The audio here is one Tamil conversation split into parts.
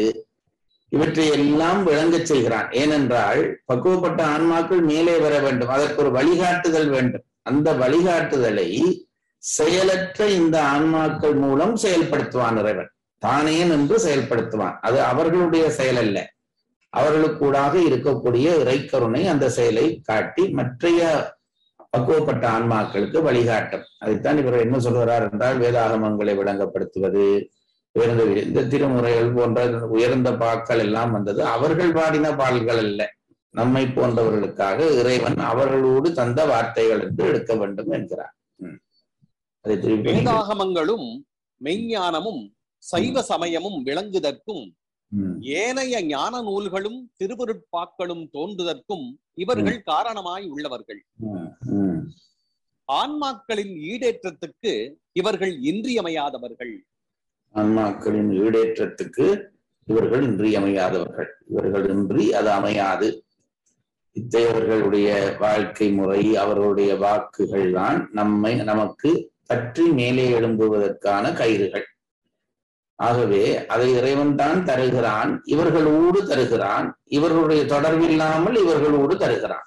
இவற்றை எல்லாம் விளங்கச் செய்கிறான் ஏனென்றால் பக்குவப்பட்ட ஆன்மாக்கள் மேலே வர வேண்டும் அதற்கு ஒரு வழிகாட்டுதல் வேண்டும் அந்த வழிகாட்டுதலை செயலற்ற இந்த ஆன்மாக்கள் மூலம் செயல்படுத்துவான் இறைவன் தானே நின்று செயல்படுத்துவான் அது அவர்களுடைய செயல் அல்ல அவர்களுக்கூடாக இருக்கக்கூடிய இறைக்கருணை அந்த செயலை காட்டி மற்றைய பக்குவப்பட்ட ஆன்மாக்களுக்கு வழிகாட்டும் அதைத்தான் இவர் என்ன சொல்கிறார் என்றால் வேதாகமங்களை விளங்கப்படுத்துவது உயர்ந்த இந்த திருமுறைகள் போன்ற உயர்ந்த பாக்கள் எல்லாம் வந்தது அவர்கள் பாடின பாடல்கள் அல்ல நம்மை போன்றவர்களுக்காக இறைவன் அவர்களோடு தந்த வார்த்தைகள் என்று எடுக்க வேண்டும் என்கிறார் ம். அதை திருப்பி வேதாகமங்களும் மெய்ஞானமும் சைவ சமயமும் விளங்குதற்கும் ம், ஏனைய ஞான நூல்களும் திருவருட்பாக்களும் தோன்றுதற்கும் இவர்கள் காரணமாய் உள்ளவர்கள் ம், ம். ஆன்மாக்களின் ஈடேற்றத்துக்கு இவர்கள் இன்றியமையாதவர்கள் ஆன்மாக்களின் ஈடேற்றத்துக்கு இவர்கள் இன்றியமையாதவர்கள் இவர்கள் இன்றி அது அமையாது இத்தகையவர்களுடைய வாழ்க்கை முறை அவர்களுடைய வாக்குகள் தான் நம்மை நமக்கு பற்றி மேலே எழும்புவதற்கான கயிறுகள் ஆகவே அதை இறைவன் தான் தருகிறான் இவர்களோடு தருகிறான் இவர்களுடைய தொடர்பில்லாமல் இவர்களோடு தருகிறான்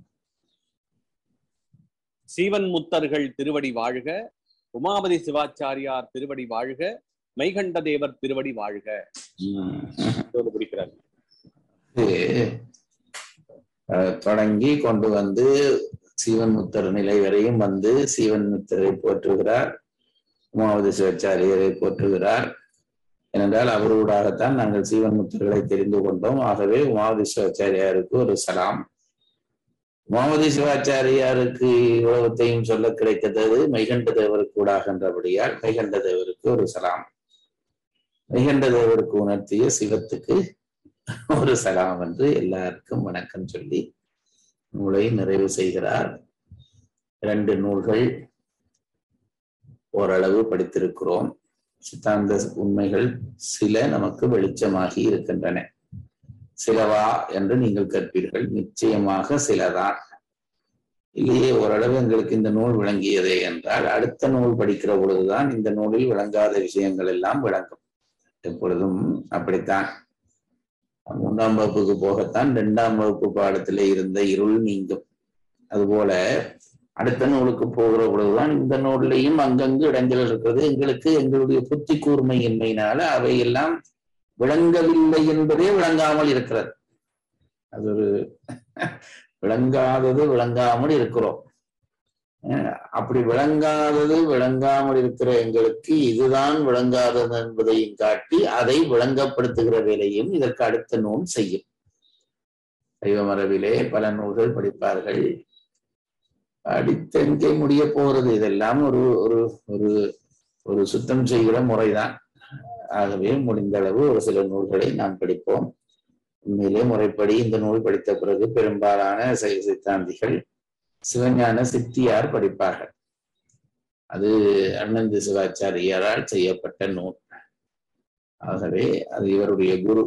சீவன் முத்தர்கள் திருவடி வாழ்க உமாபதி சிவாச்சாரியார் திருவடி வாழ்க மெய்கண்ட தேவர் திருவடி வாழ்க உம். இதோடு முடிக்கிறார் இது, அஹ், தொடங்கி கொண்டு வந்து சீவன் முத்தர் நிலை வரையும் வந்து சீவன் முத்தரை போற்றுகிறார் உமாவதி சிவாச்சாரியரை போற்றுகிறார் ஏனென்றால் அவரோடாகத்தான் நாங்கள் சீவன் முத்தர்களை தெரிந்து கொண்டோம் ஆகவே உமாவதி சிவாச்சாரியாருக்கு ஒரு சலாம் உமாவதி சிவாச்சாரியாருக்கு உலகத்தையும் சொல்ல கிடைத்தது மைகண்ட தேவருக்கு ஊடாகின்றபடியால் மைகண்ட தேவருக்கு ஒரு சலாம் மைகண்ட தேவருக்கு உணர்த்திய சிவத்துக்கு ஒரு சலாம் என்று எல்லாருக்கும் வணக்கம் சொல்லி நூலை நிறைவு செய்கிறார் இரண்டு நூல்கள் ஓரளவு படித்திருக்கிறோம் சித்தாந்த உண்மைகள் சில நமக்கு வெளிச்சமாகி இருக்கின்றன சிலவா என்று நீங்கள் கற்பீர்கள் நிச்சயமாக சிலதான் இல்லையே ஓரளவு எங்களுக்கு இந்த நூல் விளங்கியதே என்றால் அடுத்த நூல் படிக்கிற பொழுதுதான் இந்த நூலில் விளங்காத விஷயங்கள் எல்லாம் விளங்கும் எப்பொழுதும் அப்படித்தான் மூன்றாம் வகுப்புக்கு போகத்தான் இரண்டாம் வகுப்பு பாடத்திலே இருந்த இருள் நீங்கும் அதுபோல அடுத்த நூலுக்கு போகிற பொழுதுதான் இந்த நூல்லையும் அங்கங்கு இடங்கள் இருக்கிறது எங்களுக்கு எங்களுடைய புத்தி கூர்மையின்மையினால அவையெல்லாம் விளங்கவில்லை என்பதே விளங்காமல் இருக்கிறது அது ஒரு விளங்காதது விளங்காமல் இருக்கிறோம் அஹ் அப்படி விளங்காதது விளங்காமல் இருக்கிற எங்களுக்கு இதுதான் விளங்காதது என்பதையும் காட்டி அதை விளங்கப்படுத்துகிற வேலையும் இதற்கு அடுத்த நூல் செய்யும் சைவ மரபிலே பல நூல்கள் படிப்பார்கள் படித்தெங்கே முடிய போறது இதெல்லாம் ஒரு ஒரு ஒரு ஒரு சுத்தம் செய்கிற முறைதான் ஆகவே முடிந்த அளவு ஒரு சில நூல்களை நாம் படிப்போம் உண்மையிலே முறைப்படி இந்த நூல் படித்த பிறகு பெரும்பாலான சைவ சித்தாந்திகள் சிவஞான சித்தியார் படிப்பார்கள் அது அண்ணந்து சிவாச்சாரியாரால் செய்யப்பட்ட நூல் ஆகவே அது இவருடைய குரு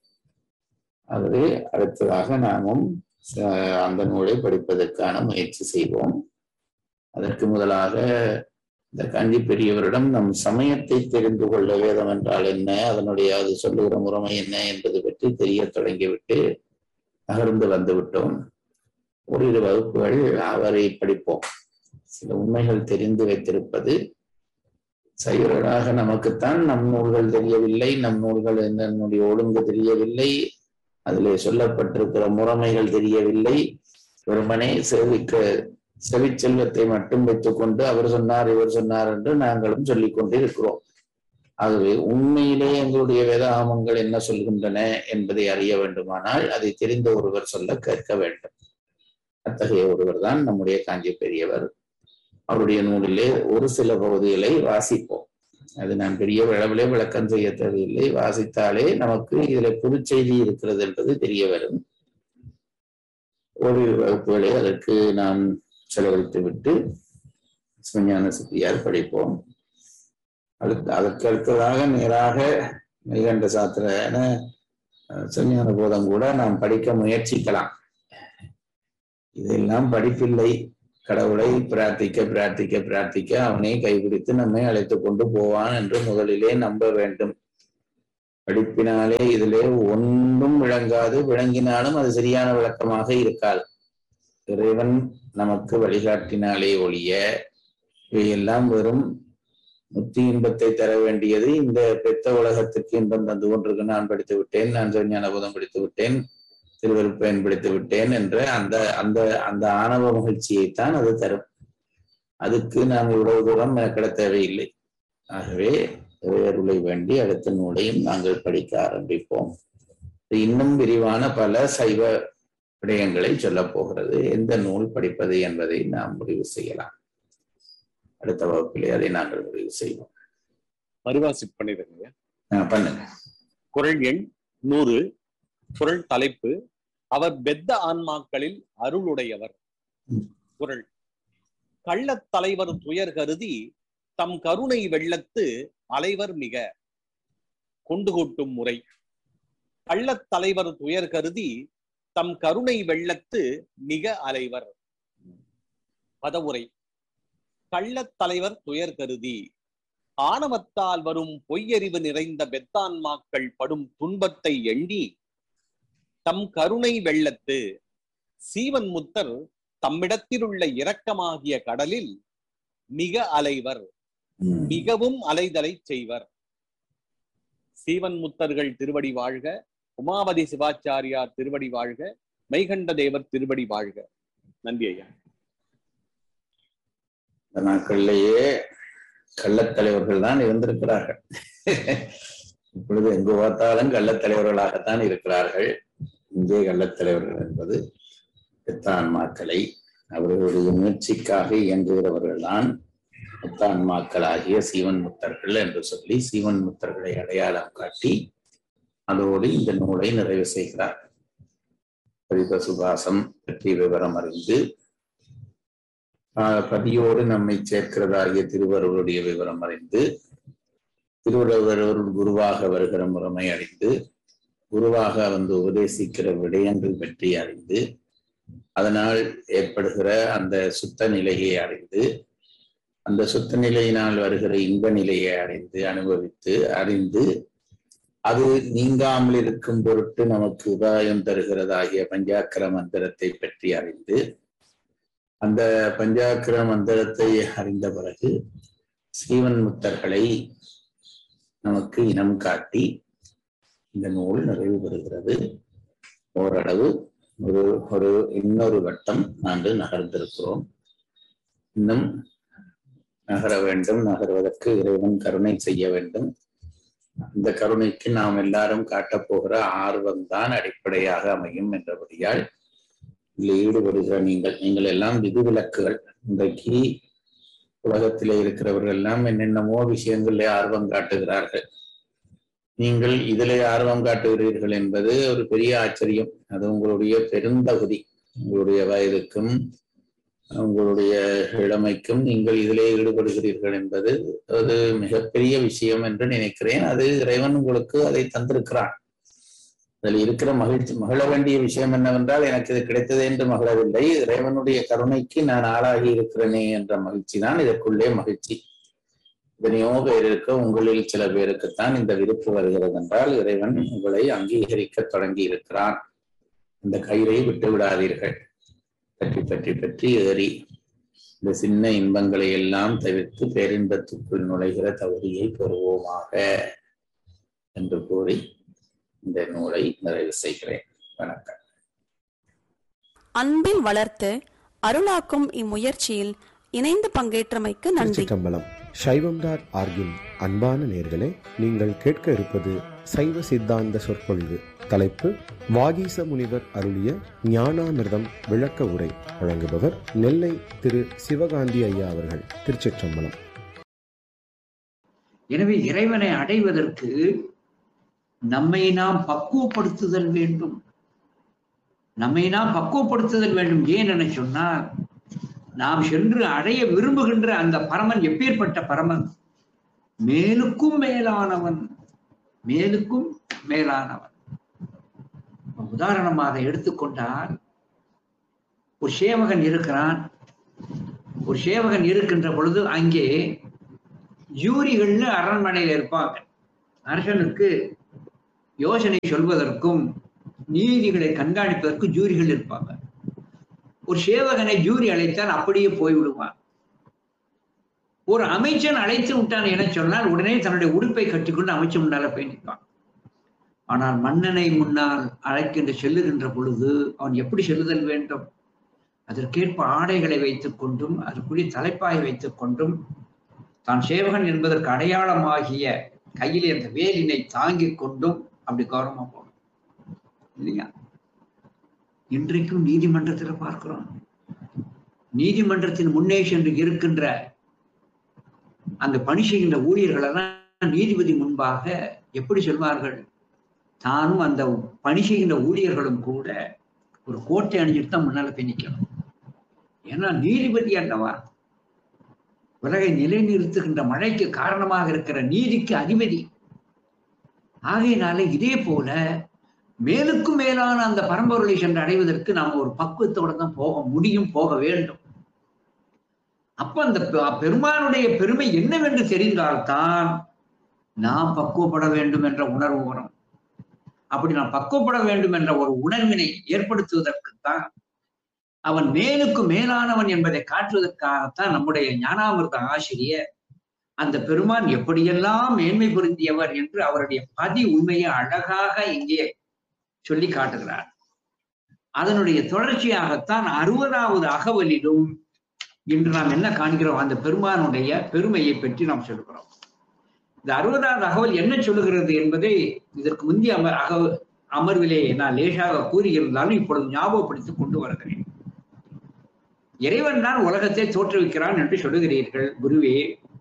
ஆகவே அடுத்ததாக நாமும் அஹ், அந்த நூலை படிப்பதற்கான முயற்சி செய்வோம் அதற்கு முதலாக இந்த காஞ்சி பெரியவரிடம் நம் சமயத்தை தெரிந்து கொள்ள வேதம் என்றால் என்ன அதனுடைய அது சொல்லுகிற முறைமை என்ன என்பது பற்றி தெரிய தொடங்கிவிட்டு நகர்ந்து வந்து விட்டோம் ஓரிரு வகுப்புகள் அவரை படிப்போம் சில உண்மைகள் தெரிந்து வைத்திருப்பது சைவர்களாக நமக்குத்தான் நம் நூல்கள் தெரியவில்லை நம் நூல்கள் என்னுடைய ஒழுங்கு தெரியவில்லை அதிலே சொல்லப்பட்டிருக்கிற முறைமைகள் தெரியவில்லை வெறுமனே செவிக்க செவிச்செல்வத்தை மட்டும் வைத்துக்கொண்டு அவர் சொன்னார் இவர் சொன்னார் என்று நாங்களும் சொல்லிக் கொண்டு இருக்கிறோம் ஆகவே உண்மையிலே எங்களுடைய வேதாகமங்கள் என்ன சொல்கின்றன என்பதை அறிய வேண்டுமானால் அதை தெரிந்த ஒருவர் சொல்ல கேட்க வேண்டும் அத்தகைய ஒருவர் தான் நம்முடைய காஞ்சி பெரியவர் அவருடைய நூலிலே ஒரு சில பகுதிகளை வாசிப்போம் அது நான் பெரிய அளவிலே விளக்கம் செய்ய தேவையில்லை வாசித்தாலே நமக்கு இதுல புதுச்செய்தி இருக்கிறது என்பது தெரிய வரும் ஓரிரு வகுப்புகளை அதற்கு நாம் செலவழித்து விட்டு சிவஞான சித்தியார் படிப்போம் அடுத்து அதற்கு அடுத்ததாக நேராக மெய்கண்ட சாத்திரான சிவஞான போதம் கூட நாம் படிக்க முயற்சிக்கலாம் இதெல்லாம் படிப்பில்லை கடவுளை பிரார்த்திக்க பிரார்த்திக்க பிரார்த்திக்க அவனே கைபிடித்து நம்மை அழைத்து கொண்டு போவான் என்று முதலிலே நம்ப வேண்டும் படிப்பினாலே இதிலே ஒன்றும் விளங்காது விளங்கினாலும் அது சரியான விளக்கமாக இருக்காது இறைவன் நமக்கு வழிகாட்டினாலே ஒழிய இவையெல்லாம் வெறும் முத்தி இன்பத்தை தர வேண்டியது இந்த பெத்த உலகத்துக்கு இன்பம் தந்து கொண்டிருக்கு நான் படித்து விட்டேன் நான் ஞானபோதம் படித்து விட்டேன் திருவருப்பயன் படித்து விட்டேன் என்ற அந்த அந்த அந்த ஆணவ மகிழ்ச்சியைத்தான் அது தரும் அதுக்கு நாம் இவ்வளவு தூரம் மெனக்கிட தேவையில்லை ஆகவே இறையருளை வேண்டி அடுத்த நூலையும் நாங்கள் படிக்க ஆரம்பிப்போம் இன்னும் விரிவான பல சைவ விடயங்களை சொல்லப் போகிறது எந்த நூல் படிப்பது என்பதை நாம் முடிவு செய்யலாம் அடுத்த வகுப்பிலே அதை நாங்கள் முடிவு செய்வோம் மறுவாசி பண்ணிடுங்க ஆஹ் பண்ணுங்க குரல் எண் நூறு குரல் தலைப்பு அவர் பெத்த ஆன்மாக்களில் அருளுடையவர் ம். குரல் கள்ளத் தலைவர் துயர் கருதி தம் கருணை வெள்ளத்து அலைவர் மிக கொண்டு கூட்டும் முறை கள்ளத் தலைவர் துயர் கருதி தம் கருணை வெள்ளத்து மிக அலைவர் பதவுரை கள்ளத் தலைவர் துயர் கருதி ஆணவத்தால் வரும் பொய்யறிவு நிறைந்த பெத்தான்மாக்கள் படும் துன்பத்தை எண்ணி தம் கருணை வெள்ளத்து சீவன் முத்தர் தம்மிடத்திலுள்ள இரக்கமாகிய கடலில் மிக அலைவர் ம். மிகவும் அலைதலை செய்வர் சீவன் முத்தர்கள் திருவடி வாழ்க உமாபதி சிவாச்சாரியார் திருவடி வாழ்க மெய்கண்ட தேவர் திருவடி வாழ்க நன்றி ஐயா இந்த நாட்களிலேயே கள்ளத்தலைவர்கள் தான் இருந்திருக்கிறார்கள் இப்பொழுது எங்கு பார்த்தாலும் கள்ளத்தலைவர்களாகத்தான் இருக்கிறார்கள் இங்கே கள்ளத்தலைவர்கள் என்பது பித்தான்மாக்களை அவர்களுடைய முயற்சிக்காக இயங்குகிறவர்கள் தான் முத்தான்மாக்களாகிய சீவன் முத்தர்கள் என்று சொல்லி சீவன் முத்தர்களை அடையாளம் காட்டி அதோடு இந்த நூலை நிறைவு செய்கிறார் பதிப சுபாசம் பற்றி விவரம் அறிந்து ஆஹ் பதியோடு நம்மை சேர்க்கிறதாகிய திருவருளுடைய விவரம் அறிந்து திருவள்ளுவர் குருவாக வருகிற முறைமை அறிந்து குருவாக வந்து உபதேசிக்கிற விடயங்கள் பற்றி அறிந்து அதனால் ஏற்படுகிற அந்த சுத்த நிலையை அறிந்து அந்த சுத்த நிலையினால் வருகிற இன்ப நிலையை அறிந்து அனுபவித்து அறிந்து அது நீங்காமல் இருக்கும் பொருட்டு நமக்கு உபாயம் தருகிறதாகிய பஞ்சாக்கர மந்திரத்தை பற்றி அறிந்து அந்த பஞ்சாக்கர மந்திரத்தை அறிந்த பிறகு ஸ்ரீவன் முத்தர்களை நமக்கு இனம் காட்டி இந்த நூல் நிறைவு பெறுகிறது ஓரளவு ஒரு ஒரு இன்னொரு வட்டம் நாங்கள் நகர்ந்திருக்கிறோம் இன்னும் நகர வேண்டும் நகர்வதற்கு இறைவன் கருணை செய்ய வேண்டும் அந்த கருணைக்கு நாம் எல்லாரும் காட்டப் போகிற ஆர்வம்தான் அடிப்படையாக அமையும் என்றபடியால் இதில் ஈடுபடுகிற நீங்கள் நீங்கள் எல்லாம் விதிவிலக்குகள் இன்றைக்கு உலகத்திலே இருக்கிறவர்கள் எல்லாம் என்னென்னமோ விஷயங்களிலே ஆர்வம் காட்டுகிறார்கள் நீங்கள் இதிலே ஆர்வம் காட்டுகிறீர்கள் என்பது ஒரு பெரிய ஆச்சரியம் அது உங்களுடைய பெருந்தகுதி உங்களுடைய வயதுக்கும் உங்களுடைய இளமைக்கும் நீங்கள் இதிலே ஈடுபடுகிறீர்கள் என்பது ஒரு மிகப்பெரிய விஷயம் என்று நினைக்கிறேன் அது இறைவன் உங்களுக்கு அதை தந்திருக்கிறான் அதில் இருக்கிற மகிழ்ச்சி மகிழ வேண்டிய விஷயம் என்னவென்றால் எனக்கு இது கிடைத்தது என்று மகிழவில்லை இறைவனுடைய கருணைக்கு நான் ஆளாகி இருக்கிறேனே என்ற மகிழ்ச்சி தான் இதற்குள்ளே மகிழ்ச்சி எத்தனையோ பேருக்கு உங்களில் சில பேருக்குத்தான் இந்த விருப்பு வருகிறது என்றால் இறைவன் உங்களை அங்கீகரிக்க தொடங்கி இருக்கிறான் இந்த கயிறை விட்டு விடாதீர்கள் பற்றி பற்றி பற்றி ஏறி இந்த சின்ன இன்பங்களை எல்லாம் தவிர்த்து பேரின்பத்துக்குள் நுழைகிற தகுதியை பெறுவோமாக என்று கூறி இந்த நூலை நிறைவு செய்கிறேன் வணக்கம் அன்பில் வளர்த்து அருளாக்கும் இம்முயற்சியில் இணைந்து பங்கேற்றமைக்கு நன்றி திருச்சிற்றம்பலம் சைவம் டாட் ஆர்கின் அன்பான நேர்களே நீங்கள் கேட்க இருப்பது சைவ சித்தாந்த சொற்பொழிவு தலைப்பு வாகீச முனிவர் அருளிய ஞானாமிர்தம் விளக்க உரை வழங்குபவர் நெல்லை திரு சிவகாந்தி ஐயா அவர்கள் திருச்சிற்றம்பலம் எனவே இறைவனை அடைவதற்கு நம்மை நாம் பக்குவப்படுத்துதல் வேண்டும் நம்மை நாம் பக்குவப்படுத்துதல் வேண்டும் ஏன் என சொன்னால் நாம் சென்று அடைய விரும்புகின்ற அந்த பரமன் எப்பேற்பட்ட பரமன் மேலுக்கும் மேலானவன் மேலுக்கும் மேலானவன் உதாரணமாக எடுத்துக்கொண்டால் ஒரு சேவகன் இருக்கிறான் ஒரு சேவகன் இருக்கின்ற பொழுது அங்கே ஜூரிகள்னு அரண்மனையில் இருப்பாங்க அரசனுக்கு யோசனை சொல்வதற்கும் நீதிகளை கண்காணிப்பதற்கும் ஜூரிகள் இருப்பாங்க ஒரு சேவகனை ஜூரி அழைத்தால் அப்படியே போய்விடுவான் ஒரு அமைச்சன் அழைத்து விட்டான் என சொன்னால் உடனே தன்னுடைய உடுப்பை கட்டிக்கொண்டு அமைச்சன் முன்னால போய் நிற்பான் ஆனால் மன்னனை முன்னால் அழைக்கின்ற செல்லுகின்ற பொழுது அவன் எப்படி செல்லுதல் வேண்டும் அதற்கேற்ப ஆடைகளை வைத்துக் கொண்டும் அதற்குரிய தலைப்பாய் வைத்துக் கொண்டும் தான் சேவகன் என்பதற்கு அடையாளமாகிய கையிலே அந்த வேலினை தாங்கிக் கொண்டும் அப்படி கௌரவமா போகணும் இல்லையா இன்றைக்கும் நீதிமன்றத்துல பார்க்கிறோம் நீதிமன்றத்தின் முன்னே சென்று இருக்கின்ற அந்த பணி செய்கின்ற ஊழியர்கள் எல்லாம் நீதிபதி முன்பாக எப்படி சொல்வார்கள் தானும் அந்த பணி செய்கின்ற ஊழியர்களும் கூட ஒரு கோட்டை அணிஞ்சிட்டு தான் முன்னால போய் நிக்கணும் ஏன்னா நீதிபதி அல்லவா உலகை நிலைநிறுத்துகின்ற மழைக்கு காரணமாக இருக்கிற நீதிக்கு அதிபதி ஆகையினால இதே போல மேலுக்கும் மேலான அந்த பரம்பொருளை சென்று அடைவதற்கு நாம் ஒரு பக்குவத்தோட தான் போக முடியும் போக வேண்டும் அப்ப அந்த பெ- பெருமானுடைய பெருமை என்னவென்று தெரிந்தால்தான் நாம் பக்குவப்பட வேண்டும் என்ற உணர்வு வரும் அப்படி நாம் பக்குவப்பட வேண்டும் என்ற ஒரு உணர்வினை ஏற்படுத்துவதற்குத்தான் அவன் மேலுக்கு மேலானவன் என்பதை காட்டுவதற்காகத்தான் நம்முடைய ஞானாமிர்த ஆசிரியர் அந்த பெருமான் எப்படியெல்லாம் மேன்மை பொருந்தியவர் என்று அவருடைய பதி உண்மையை அழகாக இங்கே சொல்லி காட்டுகிறார் அதனுடைய தொடர்ச்சியாகத்தான் அறுபதாவது அகவலிலும் இன்று நாம் என்ன காண்கிறோம் அந்த பெருமானுடைய பெருமையை பற்றி நாம் சொல்கிறோம் இந்த அறுபதாவது அகவல் என்ன சொல்லுகிறது என்பதை இதற்கு முந்தைய அமர் அகவ அமர்விலே நான் லேசாக கூறியிருந்தாலும் இப்பொழுது ஞாபகப்படுத்திக் கொண்டு வருகிறேன் இறைவன் தான் உலகத்தை தோற்றுவிக்கிறான் என்று சொல்லுகிறீர்கள் குருவே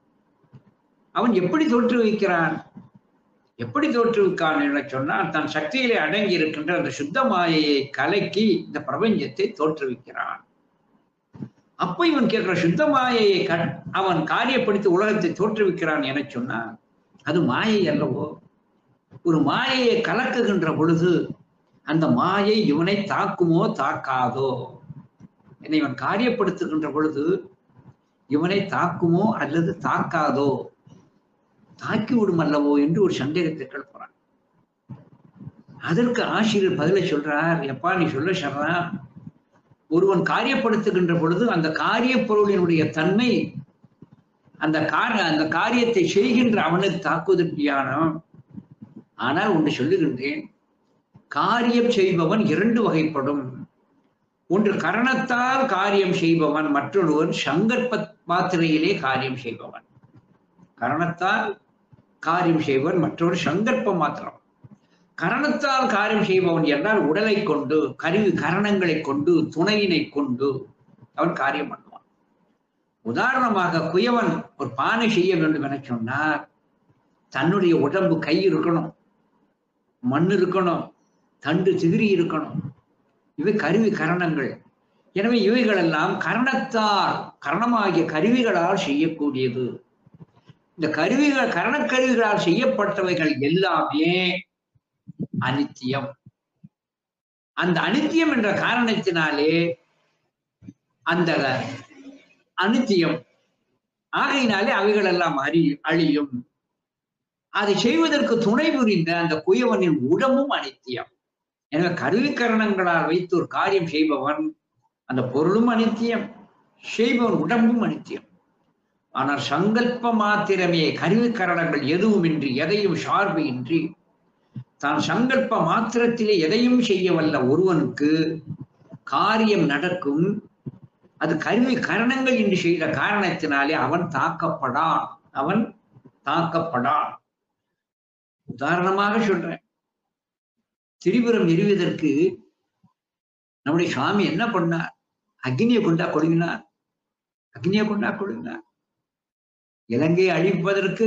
அவன் எப்படி தோற்றுவிக்கிறான் எப்படி தோற்றுவிக்கான் என சொன்னால் தன் சக்தியிலே அடங்கி இருக்கின்ற அந்த சுத்த மாயையை கலக்கி இந்த பிரபஞ்சத்தை தோற்றுவிக்கிறான் அப்ப இவன் கேட்கிற சுத்த மாயையை கட்- அவன் காரியப்படுத்தி உலகத்தை தோற்றுவிக்கிறான் என சொன்னான் அது மாயை அல்லவோ ஒரு மாயையை கலக்குகின்ற பொழுது அந்த மாயை இவனை தாக்குமோ தாக்காதோ என்னை இவன் காரியப்படுத்துகின்ற பொழுது இவனை தாக்குமோ அல்லது தாக்காதோ தாக்கி விடும் அல்லவோ என்று ஒரு சந்தேகத்தை கிளப்புறான் அதற்கு ஆசிரியர் பதிலை சொல்றார் எப்பா நீ சொல்ல சொல்றா ஒருவன் காரியப்படுத்துகின்ற பொழுது அந்த காரிய பொருளினுடைய தன்மை அந்த கார அந்த காரியத்தை செய்கின்ற அவனுக்கு தாக்குவதற்கு ஞானம் ஆனால் ஒன்று சொல்லுகின்றேன் காரியம் செய்பவன் இரண்டு வகைப்படும் ஒன்று கரணத்தால் காரியம் செய்பவன் மற்றொருவன் சங்கற்ப மாத்திரையிலே காரியம் செய்பவன் கரணத்தால் காரியம் செய்பவன் மற்றொரு சங்கற்ப மாத்திரம் கரணத்தால் காரியம் செய்பவன் என்றால் உடலை கொண்டு கருவி கரணங்களை கொண்டு துணையினை கொண்டு அவன் காரியம் பண்ணுவான் உதாரணமாக குயவன் ஒரு பானை செய்ய வேண்டும் என சொன்னார் தன்னுடைய உடம்பு கை இருக்கணும் மண் இருக்கணும் தண்டு சிகிரி இருக்கணும் இவை கருவி கரணங்கள் எனவே இவைகளெல்லாம் கரணத்தால் கரணமாகிய கருவிகளால் செய்யக்கூடியது இந்த கருவிகள் கரணக்கருவிகளால் செய்யப்பட்டவைகள் எல்லாமே அனித்தியம் அந்த அனித்தியம் என்ற காரணத்தினாலே அந்த அனித்தியம் ஆகையினாலே அவைகள் எல்லாம் அறி அழியும் அதை செய்வதற்கு துணை புரிந்த அந்த குயவனின் உடம்பும் அனித்தியம் எனவே கருவிக்கரணங்களால் வைத்து ஒரு காரியம் செய்பவன் அந்த பொருளும் அனித்தியம் செய்பவன் உடம்பும் அனித்தியம் ஆனால் சங்கல்ப மாத்திரமே கருவிக்கரணங்கள் எதுவுமின்றி எதையும் சார்பு இன்றி தான் சங்கல்ப மாத்திரத்திலே எதையும் செய்ய வல்ல ஒருவனுக்கு காரியம் நடக்கும் அது கருவி கரணங்கள் என்று செய்த காரணத்தினாலே அவன் தாக்கப்படான் அவன் தாக்கப்படான் உதாரணமாக சொல்றேன் திரிபுரம் எரிவதற்கு நம்முடைய சுவாமி என்ன பண்ணார் அக்னியை கொண்டா கொடுங்கினார் அக்னியை கொண்டா கொடுங்கினார் இலங்கையை அழிப்பதற்கு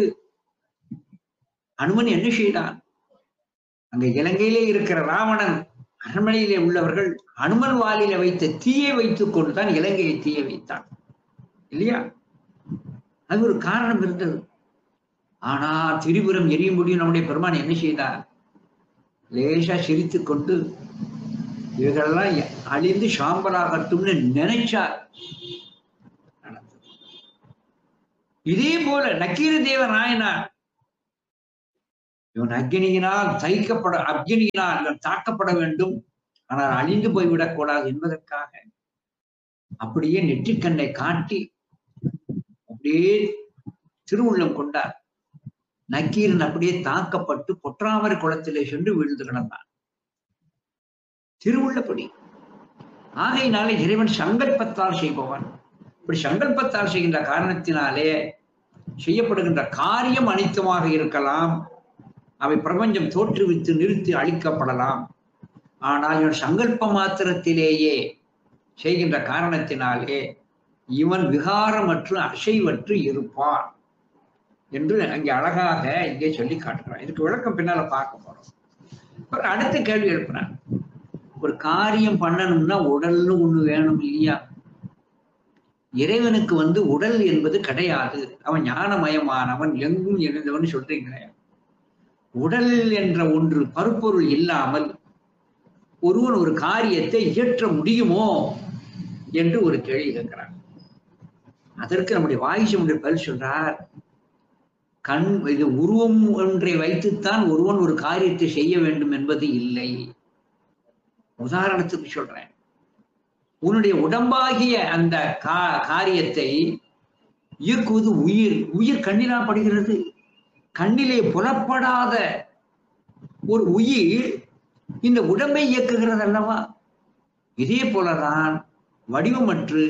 அனுமன் என்ன செய்தான் அங்க இலங்கையிலே இருக்கிற ராவணன் அரண்மனையிலே உள்ளவர்கள் அனுமன் வாலில வைத்த தீயை வைத்துக் கொண்டுதான் இலங்கையை தீய வைத்தான் இல்லையா அது ஒரு காரணம் இருந்தது ஆனா திரிபுரம் எரியும் முடியும் நம்முடைய பெருமான் என்ன செய்தார் லேசா சிரித்துக் கொண்டு இவைகளெல்லாம் அழிந்து சாம்பலாகட்டும்னு நினைச்சார் நடந்தது. இதே போல நக்கீர தேவ நாயனார் இவன் அக்னியினால் தைக்கப்பட அக்னியினால் இவன் தாக்கப்பட வேண்டும் ஆனால் அழிந்து போய்விடக் கூடாது என்பதற்காக அப்படியே நெற்றிக்கண்ணை காட்டி அப்படியே திருவுள்ளம் கொண்டார் நக்கீரன் அப்படியே தாக்கப்பட்டு பொற்றாமரை குளத்திலே சென்று விழுந்து கிடந்தான் திருவுள்ளப்படி ஆகையினாலே இறைவன் சங்கல்பத்தால் செய்பவன் இப்படி சங்கல்பத்தால் செய்கின்ற காரணத்தினாலே செய்யப்படுகின்ற காரியம் அனித்தமாக இருக்கலாம் அவை பிரபஞ்சம் தோற்றுவித்து நிறுத்தி அழிக்கப்படலாம் ஆனால் இவன் சங்கல்ப மாத்திரத்திலேயே செய்கின்ற காரணத்தினாலே இவன் விகாரமற்று அசைவற்று இருப்பான் என்று அங்கே அழகாக இங்கே சொல்லி காட்டுகிறான் இதுக்கு விளக்கம் பின்னால பார்க்க போறோம் அப்புறம் அடுத்த கேள்வி எழுப்பினான் ஒரு காரியம் பண்ணணும்னா உடல்னு ஒண்ணு வேணும் இல்லையா இறைவனுக்கு வந்து உடல் என்பது கிடையாது அவன் ஞானமயமானவன் எங்கும் எழுந்தவன் சொல்றீங்களே உடல் என்ற ஒன்று பருப்பொருள் இல்லாமல் ஒருவன் ஒரு காரியத்தை இயற்ற முடியுமோ என்று ஒரு கேள்வி கேட்கிறான் அதற்கு நம்முடைய வாயிசமுடைய பதில் சொல்றார் கண் இது உருவம் ஒன்றை வைத்துத்தான் ஒருவன் ஒரு காரியத்தை செய்ய வேண்டும் என்பது இல்லை உதாரணத்துக்கு சொல்றேன் உன்னுடைய உடம்பாகிய அந்த கா காரியத்தை இயக்குவது உயிர் உயிர் கண்ணினால் படுகிறது கண்ணிலே புலப்படாத ஒரு உயிர் இந்த உடம்பை இயக்குகிறது அல்லவா இதே போலதான் வடிவமற்று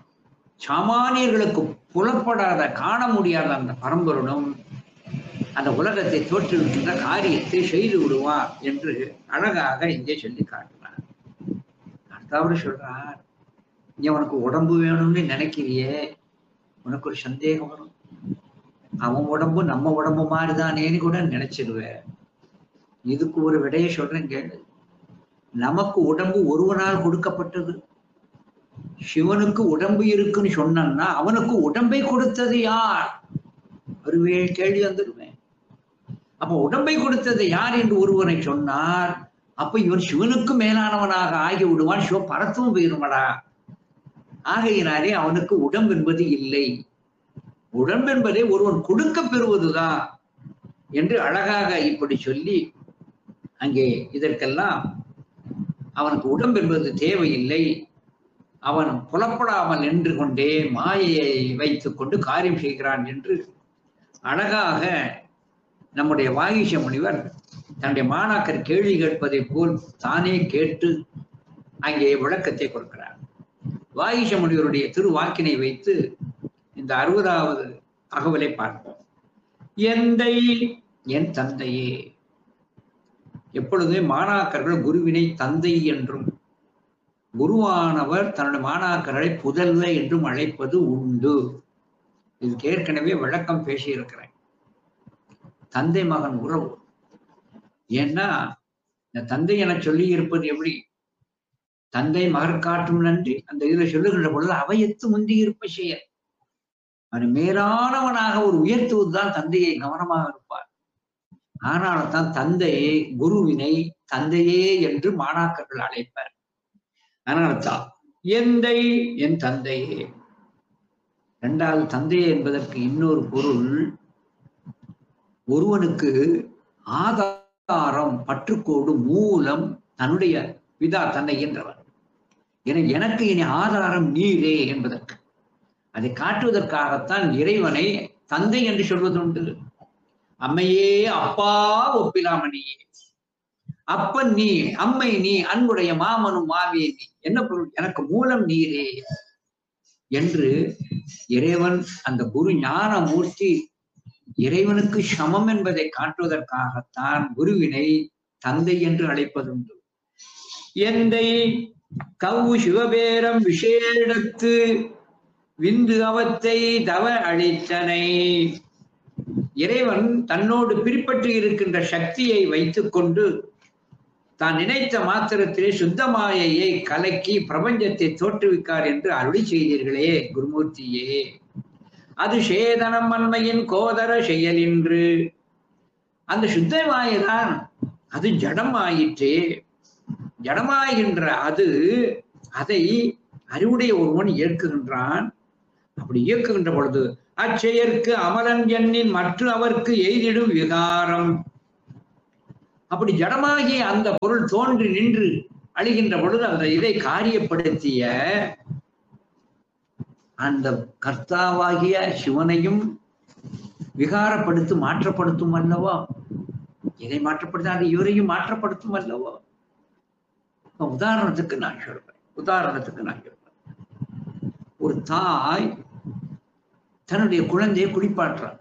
சாமானியர்களுக்கு புலப்படாத காண முடியாத அந்த பரம்பொருளும் அந்த உலகத்தை தோற்றுவிக்கின்ற காரியத்தை செய்து விடுவார் என்று அழகாக இங்கே சொல்லி காட்டினார் அடுத்தவர் சொல்றார் நீ உனக்கு உடம்பு வேணும்னு நினைக்கிறியே உனக்கு ஒரு சந்தேகம் வரும் அவன் உடம்பு நம்ம உடம்பு மாதிரிதானேன்னு கூட நினைச்சிடுவேன் இதுக்கு ஒரு விடையை சொல்றேன் கேளு நமக்கு உடம்பு ஒருவனால் கொடுக்கப்பட்டது சிவனுக்கு உடம்பு இருக்குன்னு சொன்னா அவனுக்கு உடம்பை கொடுத்தது யார் ஒரு வே- கேள்வி வந்துடுவேன் அப்ப உடம்பை கொடுத்தது யார் என்று ஒருவனை சொன்னார் அப்ப இவன் சிவனுக்கு மேலானவனாக ஆகி விடுவான் சிவ பரத்துவம் போயிருமடா ஆகையினாலே அவனுக்கு உடம்பு என்பது இல்லை உடம்பு என்பதை ஒருவன் கொடுக்க பெறுவதுதான் என்று அழகாக இப்படி சொல்லி அங்கே இதற்கெல்லாம் அவனுக்கு உடம்பு என்பது தேவையில்லை அவன் புலப்படாமல் நின்று கொண்டே மாயையை வைத்துக் கொண்டு காரியம் செய்கிறான் என்று அழகாக நம்முடைய வாகிஷ முனிவர் தன்னுடைய மாணாக்கர் கேள்வி கேட்பதை போல் தானே கேட்டு அங்கே விளக்கத்தை கொடுக்கிறார் வாகிஷ முனிவருடைய திருவாக்கினை வைத்து இந்த அறுபதாவது தகவலை பார்ப்போம் எந்தை என் தந்தையே எப்பொழுதுமே மாணாக்கர்கள் குருவினை தந்தை என்றும் குருவானவர் தன்னுடைய மாணாக்கர்களை புதல்வ என்றும் அழைப்பது உண்டு இதுக்கு ஏற்கனவே விளக்கம் பேசியிருக்கிறேன் தந்தை மகன் உறவு ஏன்னா இந்த தந்தை என சொல்லி இருப்பது எப்படி தந்தை மகர் காட்டும் நன்றி அந்த இதுல சொல்லுகின்ற பொழுது அவையத்து முந்தி இருப்ப செய்ய அவன் மேலானவனாக ஒரு உயர்த்துவதுதான் தந்தையை கவனமாக இருப்பார் ஆனால் தான் தந்தையை குருவினை தந்தையே என்று மாணாக்கர்கள் அழைப்பர் அதனால்தான் எந்தை என் தந்தையே இரண்டாவது தந்தையே என்பதற்கு இன்னொரு பொருள் ஒருவனுக்கு ஆதாரம் பற்றுக்கோடு மூலம் தன்னுடைய பிதா தன்னை என்றவர் என எனக்கு இனி ஆதாரம் நீரே என்பதற்கு அதை காட்டுவதற்காகத்தான் இறைவனை தந்தை என்று சொல்வதுண்டு அம்மையே அப்பா ஒப்பிலாமணியே அப்பன் நீ அம்மை நீ அன்புடைய மாமனும் மாவியே நீ என்ன பொருள் எனக்கு மூலம் நீரே என்று இறைவன் அந்த குரு ஞான மூர்த்தி இறைவனுக்கு சமம் என்பதை காட்டுவதற்காகத்தான் குருவினை தந்தை என்று அழைப்பதுண்டு எந்தை கவு சிவபேரம் விஷேடத்து விந்து அவத்தை தவ அளித்தனை இறைவன் தன்னோடு பிரிப்பற்றி இருக்கின்ற சக்தியை வைத்துக்கொண்டு தான் நினைத்த மாத்திரத்திலே சுத்தமாயையை கலக்கி பிரபஞ்சத்தை தோற்றுவிக்கார் என்று அருளி செய்தீர்களே குருமூர்த்தியே அது சேதனம் அண்மையின் கோதர செயலின்று அந்த சுத்தமாயதான் அது ஜடம் ஆயிற்றே ஜடமாகின்ற அது அதை அறிவுடைய ஒருவன் இயக்குகின்றான் அப்படி இயக்குகின்ற பொழுது அச்செயற்கு அமலன் எண்ணின் மற்ற அவர்க்கு எய்திடும் விகாரம் அப்படி ஜடமாகிய அந்த பொருள் தோன்றி நின்று அழிகின்ற பொழுது அந்த இதை காரியப்படுத்திய அந்த கர்த்தாவாகிய சிவனையும் விகாரப்படுத்து மாற்றப்படுத்தும் அல்லவா இதை மாற்றப்படுத்தாது இவரையும் மாற்றப்படுத்தும் அல்லவா இப்ப உதாரணத்துக்கு நான் சொல்றேன் உதாரணத்துக்கு நான் சொல்றேன் ஒரு தாய் தன்னுடைய குழந்தையை குளிப்பாட்டுறார்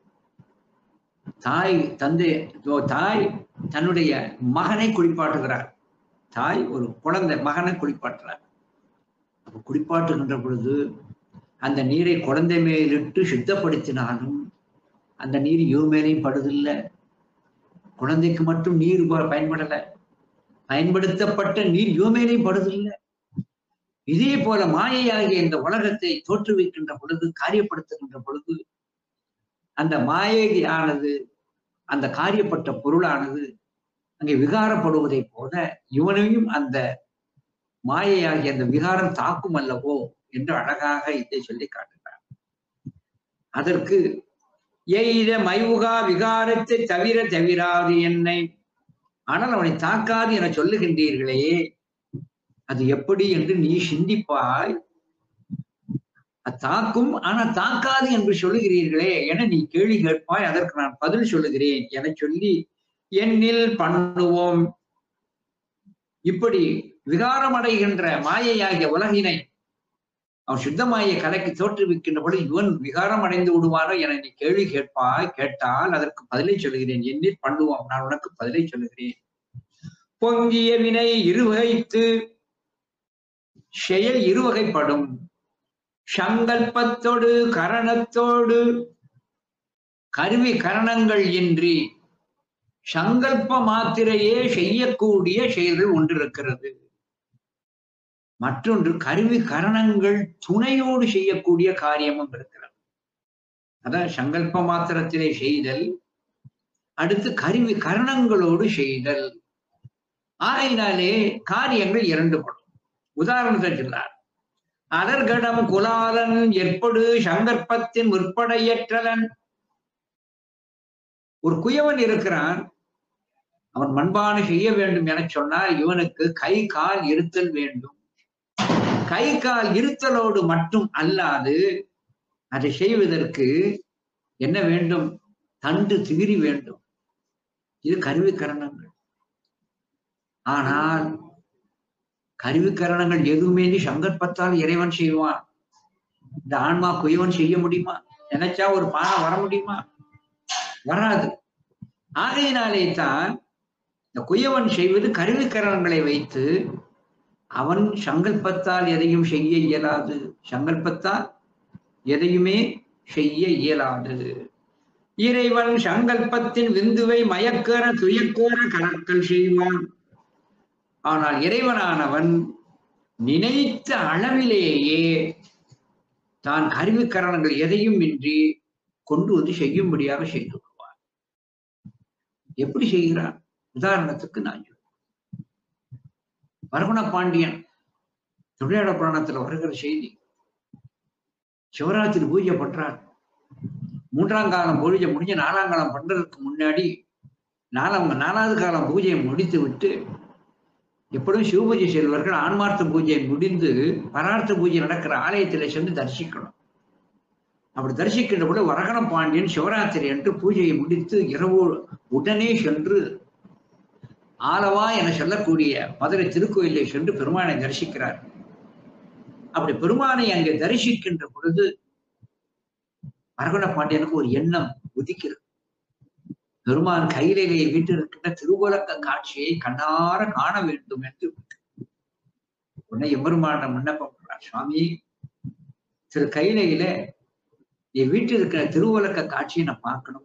தாய் தந்தை ஓ, தாய் தன்னுடைய மகனை குளிப்பாட்டுகிறார் தாய் ஒரு குழந்தை மகனை குளிப்பாட்டுறார் அப்ப குளிப்பாட்டுகின்ற பொழுது அந்த நீரை குழந்தை மேலிட்டு சுத்தப்படுத்தினாலும் அந்த நீர் இவ மேலேயும் படுதில்லை குழந்தைக்கு மட்டும் நீர் ப- பயன்படல பயன்படுத்தப்பட்ட நீர் இவ மேலேயும் படுதில்லை இதே போல மாயையாகிய இந்த உலகத்தை தோற்றுவிக்கின்ற பொழுது காரியப்படுத்துகின்ற பொழுது அந்த மாயையானது அந்த காரியப்பட்ட பொருளானது அங்கே விகாரப்படுவதைப் போல இவனையும் அந்த மாயையாகிய அந்த விகாரம் தாக்கும் அல்லவோ என்று அழகாக இதை சொல்லி காட்டுகிறார் அதற்கு எய்த மைவுகா விகாரத்தை தவிர தவிராது என்னை ஆனால் அவனை தாக்காது என சொல்லுகின்றீர்களே அது எப்படி என்று நீ சிந்திப்பாய் அது தாக்கும் ஆனா தாக்காது என்று சொல்லுகிறீர்களே என நீ கேள்வி கேட்பாய் அதற்கு நான் பதில் சொல்லுகிறேன் என சொல்லி என்னில் பண்ணுவோம் இப்படி விகாரமடைகின்ற மாயையாகிய உலகினை அவன் சுத்தமாய கலைக்கு தோற்றுவிக்கின்ற பொழுது இவன் விகாரம் அடைந்து விடுவாரோ என நீ கேள்வி கேட்பாய் கேட்டால் அதற்கு பதிலை சொல்லுகிறேன் என்னில் பண்ணுவோம் நான் உனக்கு பதிலை சொல்லுகிறேன் பொங்கிய வினை இருவகைத்து செயல் இருவகைப்படும் சங்கல்பத்தோடு கரணத்தோடு கருவி கரணங்கள் இன்றி சங்கல்ப மாத்திரையே செய்யக்கூடிய செயல்கள் ஒன்றிருக்கிறது மற்றொன்று கருவி கரணங்கள் துணையோடு செய்யக்கூடிய காரியமும் இருக்கிறது அதான் சங்கல்ப மாத்திரத்திலே செய்தல் அடுத்து கருவி கரணங்களோடு செய்தல் ஆகையினாலே காரியங்கள் இரண்டு படும் உதாரணத்தை சொன்னார் அலர்கடம் குலாலன் எப்படு சங்கற்பத்தின் முற்படையற்றலன் ஒரு குயவன் இருக்கிறான் அவன் மண்பானை செய்ய வேண்டும் என சொன்னால் இவனுக்கு கை கால் இருத்தல் வேண்டும் கை கால் இருத்தலோடு மட்டும் அல்லாது அதை செய்வதற்கு என்ன வேண்டும் தண்டு திகிரி வேண்டும் இது கருவிக்கரணங்கள் ஆனால் கருவிக்கரணங்கள் எதுவுமே நீ சங்கற்பத்தால் இறைவன் செய்வான் இந்த ஆன்மா குயவன் செய்ய முடியுமா நினைச்சா ஒரு பானை வர முடியுமா வராது ஆகையினாலே தான் இந்த குயவன் செய்வது கருவிக்கரணங்களை வைத்து அவன் சங்கல்பத்தால் எதையும் செய்ய இயலாது சங்கல்பத்தால் எதையுமே செய்ய இயலாது இறைவன் சங்கல்பத்தின் விந்துவை மயக்கற துயக்கோர கணக்கல் செய்வான் ஆனால் இறைவனானவன் நினைத்த அளவிலேயே தான் கருவிக்கரணங்கள் எதையும் இன்றி கொண்டு வந்து செய்யும்படியாக செய்து விடுவான் எப்படி செய்கிறான் உதாரணத்துக்கு நான் சொல்றேன் வரகுண பாண்டியன் தொழிலாள புராணத்துல வருகிற செய்தி சிவராத்திரி பூஜை பண்றார் மூன்றாம் காலம் பூஜை முடிஞ்ச நாலாம் காலம் பண்றதுக்கு முன்னாடி நாலாம் நாலாவது காலம் பூஜையை முடித்து விட்டு எப்பொழுதும் சிவபூஜை செல்வர்கள் ஆன்மார்த்த பூஜை முடிந்து பரார்த்த பூஜை நடக்கிற ஆலயத்திலே சென்று தரிசிக்கணும் அப்படி தரிசிக்கின்ற பொழுது வரகண பாண்டியன் சிவராத்திரி என்று பூஜையை முடித்து இரவு உடனே சென்று ஆலவா என சொல்லக்கூடிய மதுரை திருக்கோயிலை சென்று பெருமானை தரிசிக்கிறார் அப்படி பெருமானை அங்கே தரிசிக்கின்ற பொழுது வரகுண பாண்டியனுக்கு ஒரு எண்ணம் உதிக்கிறது பெருமான் கையிலேயே வீட்டிருக்கின்ற திருவுலக்க காட்சியை கண்ணார காண வேண்டும் என்று உன்னை எம்பெருமான விண்ணப்பம் பண்றார் சுவாமி திரு கையிலையில என் வீட்டில் இருக்கிற திருவுலக்க காட்சியை நான் பார்க்கணும்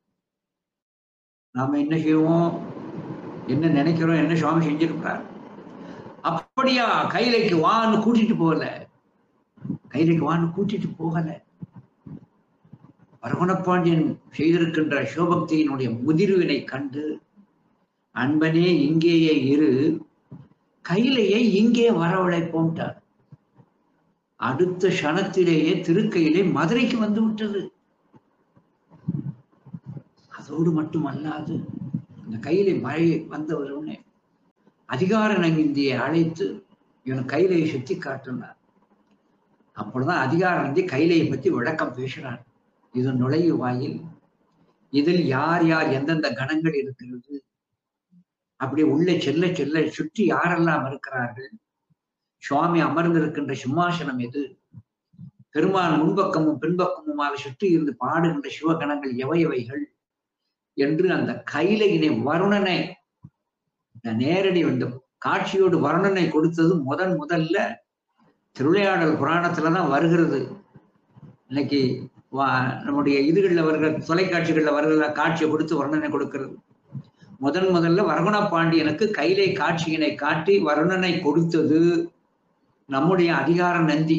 நாம என்ன செய்வோம் என்ன நினைக்கிறோம் என்ன சுவாமி செஞ்சிருக்கிறார் அப்படியா கையிலைக்கு வான்னு கூட்டிட்டு போகல கையிலைக்கு வான்னு கூட்டிட்டு போகல வரகுணப்பாண்டியன் செய்திருக்கின்ற சிவபக்தியினுடைய முதிர்வினை கண்டு அன்பனே இங்கேயே இரு கையிலேயே இங்கே வரவழைப்போம்ட்டார் அடுத்த க்ஷணத்திலேயே திருக்கையிலே மதுரைக்கு வந்து விட்டது அதோடு மட்டுமல்லாது இந்த கையில மழை வந்தவருன்னு அதிகார நங்கிந்தியை அழைத்து இவன் கைலையை சுத்தி காட்டினார் அப்பொழுதுதான் அதிகார நந்தி கைலையை பத்தி விளக்கம் பேசுறார் இது நுழைவு வாயில் இதில் யார் யார் எந்தெந்த கணங்கள் இருக்கிறது அப்படியே உள்ளே செல்ல செல்ல சுற்றி யாரெல்லாம் இருக்கிறார்கள் சுவாமி அமர்ந்திருக்கின்ற சிம்மாசனம் எது பெருமான் முன்பக்கமும் பின்பக்கமுமாக சுற்றி இருந்து பாடுகின்ற சிவகணங்கள் எவை எவைகள் என்று அந்த கைலையினை வருணனை நேரடி வந்து காட்சியோடு வருணனை கொடுத்தது முதன் முதல்ல திருவிளையாடல் புராணத்துலதான் வருகிறது இன்னைக்கு வா- நம்முடைய இதுகளில் வருகிற தொலைக்காட்சிகளில் வருகிற காட்சியை கொடுத்து வர்ணனை கொடுக்கிறது முதன் முதல்ல வரகுண பாண்டியனுக்கு கைலை காட்சியினை காட்டி வருணனை கொடுத்தது நம்முடைய அதிகார நந்தி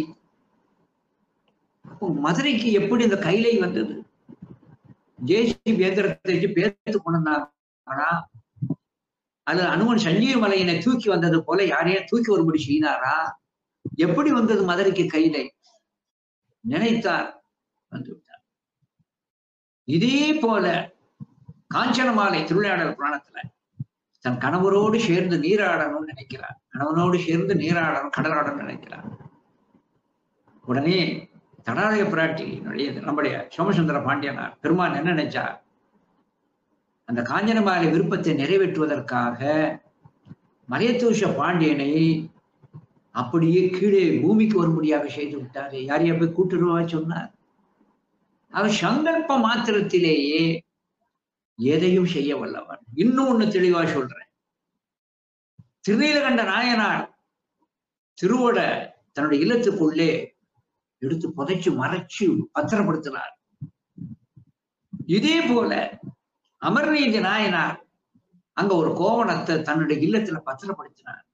அப்போ மதுரைக்கு எப்படி இந்த கைலை வந்தது ஜேசி பேந்திரத்தை வச்சு பேர்த்து கொண்டாங்களா அல்லது அனுமன் சஞ்சீவ மலையினை தூக்கி வந்தது போல யாரையும் தூக்கி வரும்படி செய்தாரா எப்படி வந்தது மதுரைக்கு கைலை நினைத்தார் வந்து விட்டார் இதே போல காஞ்சனமாலை திருவிளையாடல் புராணத்துல தன் கணவரோடு சேர்ந்து நீராடணும்னு நினைக்கிறார் கணவனோடு சேர்ந்து நீராடணும் கடலாடணும்னு நினைக்கிறார் உடனே தடாலய பிராட்டியினுடைய நம்முடைய சோமசுந்தர பாண்டியனார் பெருமான் என்ன நினைச்சார் அந்த காஞ்சனமாலை விருப்பத்தை நிறைவேற்றுவதற்காக மலையத்தூஷ பாண்டியனை அப்படியே கீழே பூமிக்கு வரும்படியாக செய்து விட்டாரு யாரையா போய் கூட்டுருவா சொன்னார் அவர் சங்கல்ப மாத்திரத்திலேயே எதையும் செய்ய வல்லவன் இன்னும் ஒண்ணு தெளிவா சொல்றேன் திருநீலகண்ட நாயனார் திருவோட தன்னுடைய இல்லத்துக்குள்ளே எடுத்து புதைச்சு மறைச்சு பத்திரப்படுத்தினார் இதே போல அமர்நீதி நாயனார் அங்க ஒரு கோவணத்தை தன்னுடைய இல்லத்துல பத்திரப்படுத்தினார்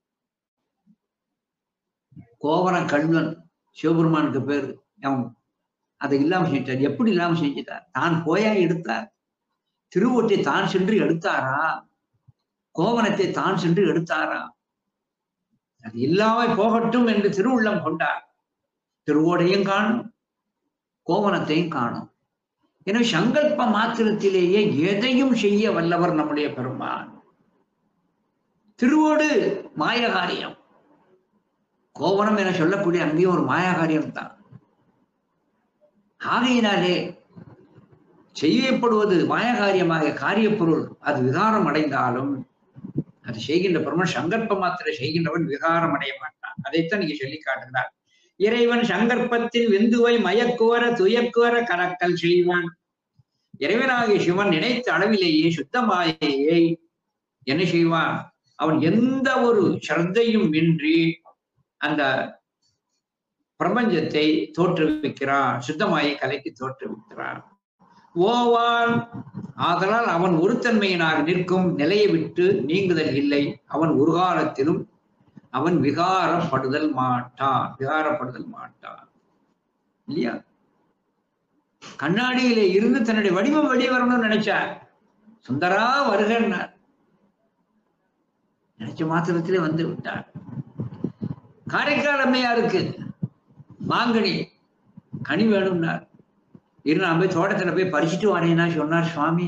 கோவண கல்வன் சிவபெருமானுக்கு பேரு அவன் அதை இல்லாம செஞ்சார் எப்படி இல்லாம செஞ்சிட்டார் தான் போயா எடுத்தார் திருவொட்டை தான் சென்று எடுத்தாரா கோவணத்தை தான் சென்று எடுத்தாரா அது இல்லாம போகட்டும் என்று திருவுள்ளம் கொண்டார் திருவோடையும் காணும் கோவணத்தையும் காணும் எனவே சங்கல்ப மாத்திரத்திலேயே எதையும் செய்ய வல்லவர் நம்முடைய பெருமான் திருவோடு மாயகாரியம் கோவணம் என சொல்லக்கூடிய அங்கேயும் ஒரு மாயாகாரியம் தான் ஆகையினாலே செய்யப்படுவது மாயகாரியமாக காரியப்பொருள் அது விகாரம் அடைந்தாலும் அது செய்கின்ற பெருமான் சங்கல்ப மாத்திரை செய்கின்றவன் விகாரம் அடைய மாட்டான் அதைத்தான் நீங்க சொல்லி காட்டுகிறார் இறைவன் சங்கற்பத்தில் வெந்துவை மயக்குவர துயக்குவர கரக்கல் செய்வான் இறைவனாகிய சிவன் நினைத்த அளவிலேயே சுத்தமாயை என்ன செய்வான் அவன் எந்த ஒரு ஸ்ரத்தையும் இன்றி அந்த பிரபஞ்சத்தை தோற்றுவிக்கிறான் சுத்தமாயை கலைக்கு தோற்றுவிக்கிறான் ஓவான் ஆதலால் அவன் ஒருத்தன்மையினாக நிற்கும் நிலையை விட்டு நீங்குதல் இல்லை அவன் ஒரு காலத்திலும் அவன் விகாரப்படுதல் மாட்டான் விகாரப்படுதல் மாட்டான் இல்லையா கண்ணாடியிலே இருந்து தன்னுடைய வடிவம் வெளியே வரணும்னு நினைச்சார் சுந்தரா வருகிறார் நினைச்ச மாத்திரத்திலே வந்து விட்டார் காரைக்கால் அம்மையாருக்கு மாங்கனி கனி வேணும்னார் இரு நான் போய் தோட்டத்துல போய் பறிச்சுட்டு வரேன்னா சொன்னார் சுவாமி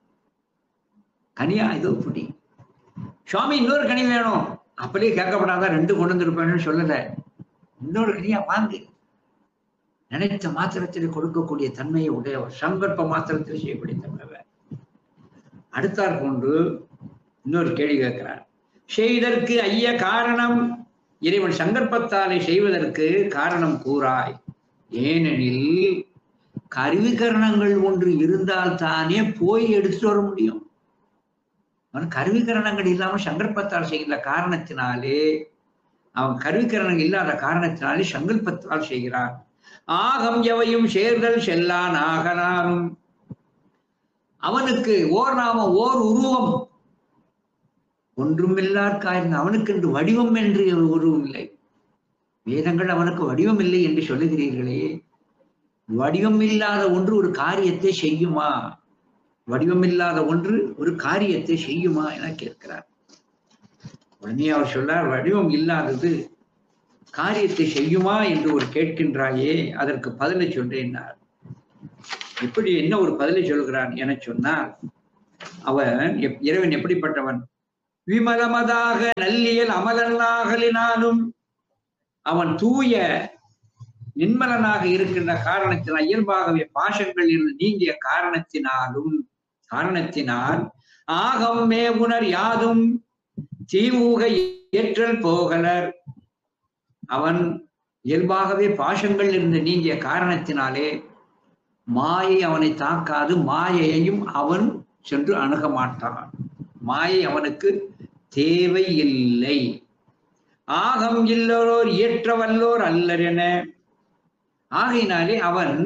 கனியா இதோ புடி சுவாமி இன்னொரு கனி வேணும் அப்படியே கேட்கப்படாத ரெண்டு கொண்டு வந்திருப்பேன்னு சொல்லல இன்னொரு கனியா வாங்கு நினைத்த மாத்திரத்தில் கொடுக்கக்கூடிய தன்மையை உடையவர் சங்கல்ப மாத்திரத்தில் செய்யக்கூடிய தன்மைவர் அடுத்தார் கொண்டு இன்னொரு கேள்வி கேட்கிறார் செய்தற்கு ஐய காரணம் இறைவன் சங்கற்பத்தாலே செய்வதற்கு காரணம் கூறாய் ஏனெனில் கருவிகரணங்கள் ஒன்று இருந்தால் தானே போய் எடுத்துட்டு வர முடியும் அவன் கருவிகரணங்கள் இல்லாம சங்கல்பத்தால் செய்கிற காரணத்தினாலே அவன் கருவிகரணங்கள் இல்லாத காரணத்தினாலே சங்கல்பத்தால் செய்கிறான் ஆகம் எவையும் சேர்தல் செல்லான் ஆகலானும் அவனுக்கு ஓர் நாம ஓர் உருவம் ஒன்றுமில்லார்க்காயிருந்த அவனுக்கு என்று வடிவம் என்று ஒரு உருவம் இல்லை வேதங்கள் அவனுக்கு வடிவம் இல்லை என்று சொல்லுகிறீர்களே வடிவம் இல்லாத ஒன்று ஒரு காரியத்தை செய்யுமா வடிவம் இல்லாத ஒன்று ஒரு காரியத்தை செய்யுமா என கேட்கிறார் உடனே அவர் சொல்லார் வடிவம் இல்லாதது காரியத்தை செய்யுமா என்று ஒரு கேட்கின்றாயே அதற்கு பதிலை சொல்றேன்னார் எப்படி என்ன ஒரு பதிலை சொல்கிறான் என சொன்னால் அவன் எப்- இறைவன் எப்படிப்பட்டவன் விமலமதாக நல்லியல் அமலனாகலினாலும் அவன் தூய நின்மலனாக இருக்கின்ற காரணத்தினால் இயல்பாகவே பாசங்கள் இருந்து நீங்கிய காரணத்தினாலும் காரணத்தினால் ஆகம் மேவுணர் யாதும் தீவூக ஏற்றல் போகலர் அவன் இயல்பாகவே பாசங்கள் இருந்து நீங்கிய காரணத்தினாலே மாயை அவனை தாக்காது மாயையையும் அவன் சென்று அணுக மாட்டான் மாயை அவனுக்கு தேவை இல்லை ஆகம் இல்லோர் இயற்ற வல்லோர் அல்லர் என ஆகையினாலே அவன்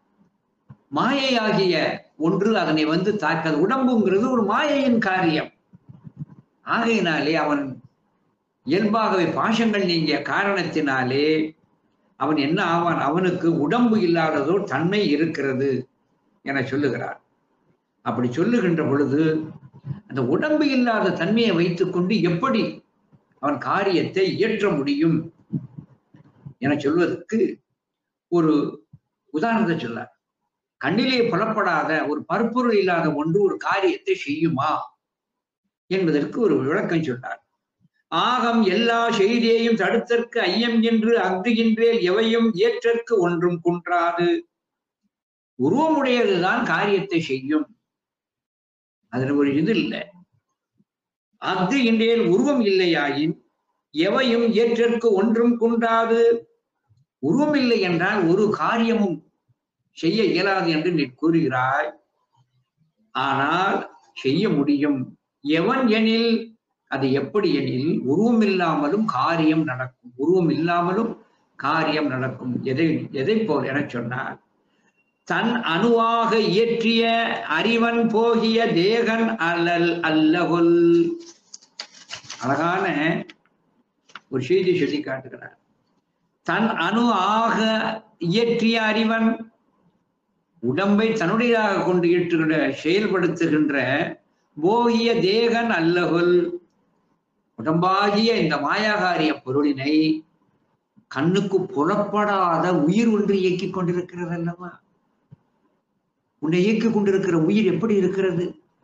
மாயையாகிய ஒன்று அதனை வந்து தாக்காது உடம்புங்கிறது ஒரு மாயையின் காரியம் ஆகையினாலே அவன் இயல்பாகவே பாசங்கள் நீங்கிய காரணத்தினாலே அவன் என்ன ஆவான் அவனுக்கு உடம்பு இல்லாததோர் தன்மை இருக்கிறது என சொல்லுகிறார் அப்படி சொல்லுகின்ற பொழுது அந்த உடம்பு இல்லாத தன்மையை வைத்துக்கொண்டு எப்படி அவன் காரியத்தை இயற்ற முடியும் என சொல்வதற்கு ஒரு உதாரணத்தை சொன்னார் கண்ணிலே புலப்படாத ஒரு பற்பொருள் இல்லாத ஒன்று ஒரு காரியத்தை செய்யுமா என்பதற்கு ஒரு விளக்கம் சொன்னார் ஆகம் எல்லா செய்தியையும் தடுத்தற்கு ஐயம் என்று அஃதுகின்றேல் எவையும் ஏற்றற்கு ஒன்றும் குன்றாது உருவமுடையதுதான் காரியத்தை செய்யும் அதுல ஒரு இது இல்லை அஃது இன்றேல் உருவம் இல்லையாயின் எவையும் ஏற்றற்கு ஒன்றும் குன்றாது உருவம் இல்லை என்றால் ஒரு காரியமும் செய்ய இயலாது என்று நீ கூறுகிறாய் ஆனால் செய்ய முடியும் எவன் எனில் அது எப்படி எனில் உருவம் இல்லாமலும் காரியம் நடக்கும் உருவம் இல்லாமலும் காரியம் நடக்கும் எதை எதை போல் என சொன்னார் தன் அணுவாக இயற்றிய அறிவன் போகிய தேகன் அல்லல் அல்லகொல் அழகான ஒரு செய்தி சொல்லி காட்டுகிறார் தன் அணு ஆக இயற்றிய அறிவன் உடம்பை தன்னுடையதாக கொண்டு இயற்றுகின்ற செயல்படுத்துகின்ற போகிய தேகன் அல்லகொல் உடம்பாகிய இந்த மாயாகாரிய பொருளினை கண்ணுக்கு புலப்படாத உயிர் ஒன்று இயக்கிக் கொண்டிருக்கிறது அல்லவா உன்னை இயக்கிக் கொண்டிருக்கிற உயிர் எப்படி இருக்கிறது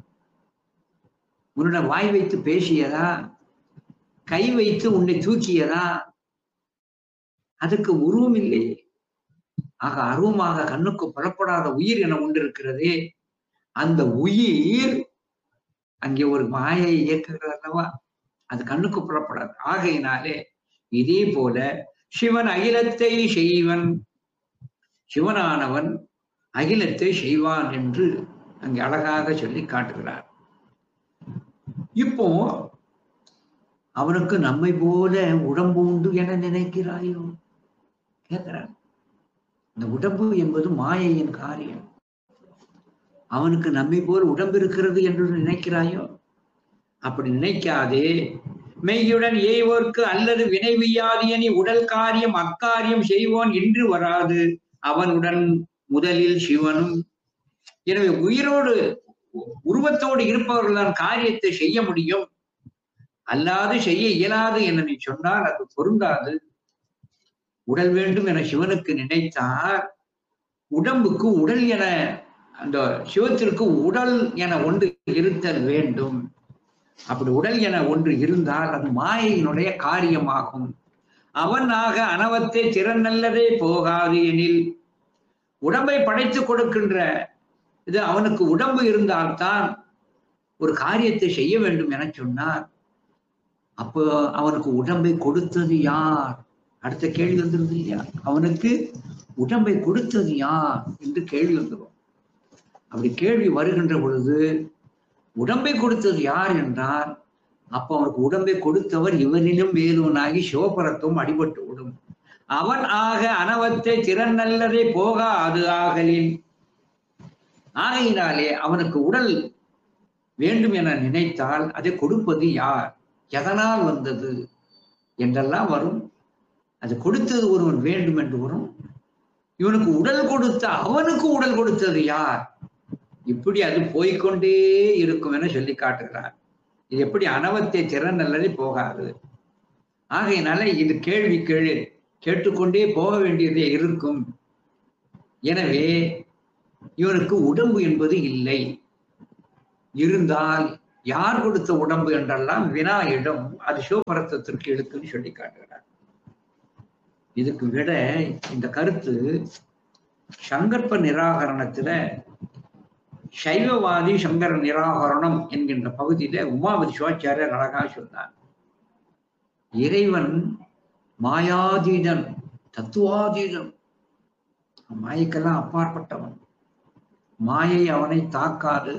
உன்னுடைய வாய் வைத்து பேசியதா கை வைத்து உன்னை தூக்கியதா அதுக்கு உருவம் இல்லை ஆக அருவமாக கண்ணுக்கு புலப்படாத உயிர் என ஒன்று இருக்கிறதே அந்த உயிர் அங்கே ஒரு மாயை இயக்குகிறது அல்லவா அது கண்ணுக்கு புலப்படாது ஆகையினாலே இதே போல சிவன் அகிலத்தை செய்வன் சிவனானவன் அகிலத்தை செய்வான் என்று அங்கே அழகாக சொல்லி காட்டுகிறார் இப்போ அவனுக்கு நம்மை போல உடம்பு உண்டு என நினைக்கிறாயோ கேட்கிறார் இந்த உடம்பு என்பது மாயையின் காரியம் அவனுக்கு நம்மை போல் உடம்பு இருக்கிறது என்று நினைக்கிறாயோ அப்படி நினைக்காதே மெய்யுடன் ஏய்வோர்க்கு அல்லது வினைவியாதியனி உடல் காரியம் அக்காரியம் செய்வோன் இன்று வராது அவனுடன் முதலில் சிவனும் எனவே உயிரோடு உருவத்தோடு இருப்பவர்கள் தான் காரியத்தை செய்ய முடியும் அல்லாது செய்ய இயலாது என நீ சொன்னால் அது பொருந்தாது உடல் வேண்டும் என சிவனுக்கு நினைத்தார் உடம்புக்கு உடல் என அந்த சிவத்திற்கு உடல் என ஒன்று இருத்தல் வேண்டும் அப்படி உடல் என ஒன்று இருந்தால் அது மாயையினுடைய காரியமாகும் அவனாக அனவத்தை திறன் நல்லதே போகாது எனில் உடம்பை படைத்து கொடுக்கின்ற இது அவனுக்கு உடம்பு இருந்தால்தான் ஒரு காரியத்தை செய்ய வேண்டும் என சொன்னார் அப்போ அவனுக்கு உடம்பை கொடுத்தது யார் அடுத்த கேள்வி வந்துருது இல்லையா அவனுக்கு உடம்பை கொடுத்தது யார் என்று கேள்வி வந்துடும் அப்படி கேள்வி வருகின்ற பொழுது உடம்பை கொடுத்தது யார் என்றால் அப்ப அவனுக்கு உடம்பை கொடுத்தவர் இவனிலும் மேலூனாகி சிவபரத்துவம் அடிபட்டு விடும் அவன் ஆக அனவத்தை திறன் நல்லதை போகா அது ஆகலின் ஆகையினாலே அவனுக்கு உடல் வேண்டும் என நினைத்தால் அதை கொடுப்பது யார் எதனால் வந்தது என்றெல்லாம் வரும் அது கொடுத்தது ஒருவன் வேண்டும் என்று வரும் இவனுக்கு உடல் கொடுத்த அவனுக்கு உடல் கொடுத்தது யார் இப்படி அது போய்க்கொண்டே இருக்கும் என சொல்லி காட்டுகிறார் இது எப்படி அனவத்தை திறன் நல்லதே போகாது ஆகையினால இது கேள்வி கேள்வி கேட்டுக்கொண்டே போக வேண்டியதே இருக்கும் எனவே இவனுக்கு உடம்பு என்பது இல்லை இருந்தால் யார் கொடுத்த உடம்பு என்றெல்லாம் வினா இடம் அது சிவபரத்தத்திற்கு இழுக்குன்னு சொல்லி காட்டுகிறார் இதுக்கு விட இந்த கருத்து சங்கற்ப நிராகரணத்துல சைவவாதி சங்கர நிராகரணம் என்கின்ற பகுதியில உமாபதி சிவாச்சாரியர் அழகா சொன்னார் இறைவன் மாயாதீதன் தத்துவாதீதன் மாயைக்கெல்லாம் அப்பாற்பட்டவன் மாயை அவனை தாக்காது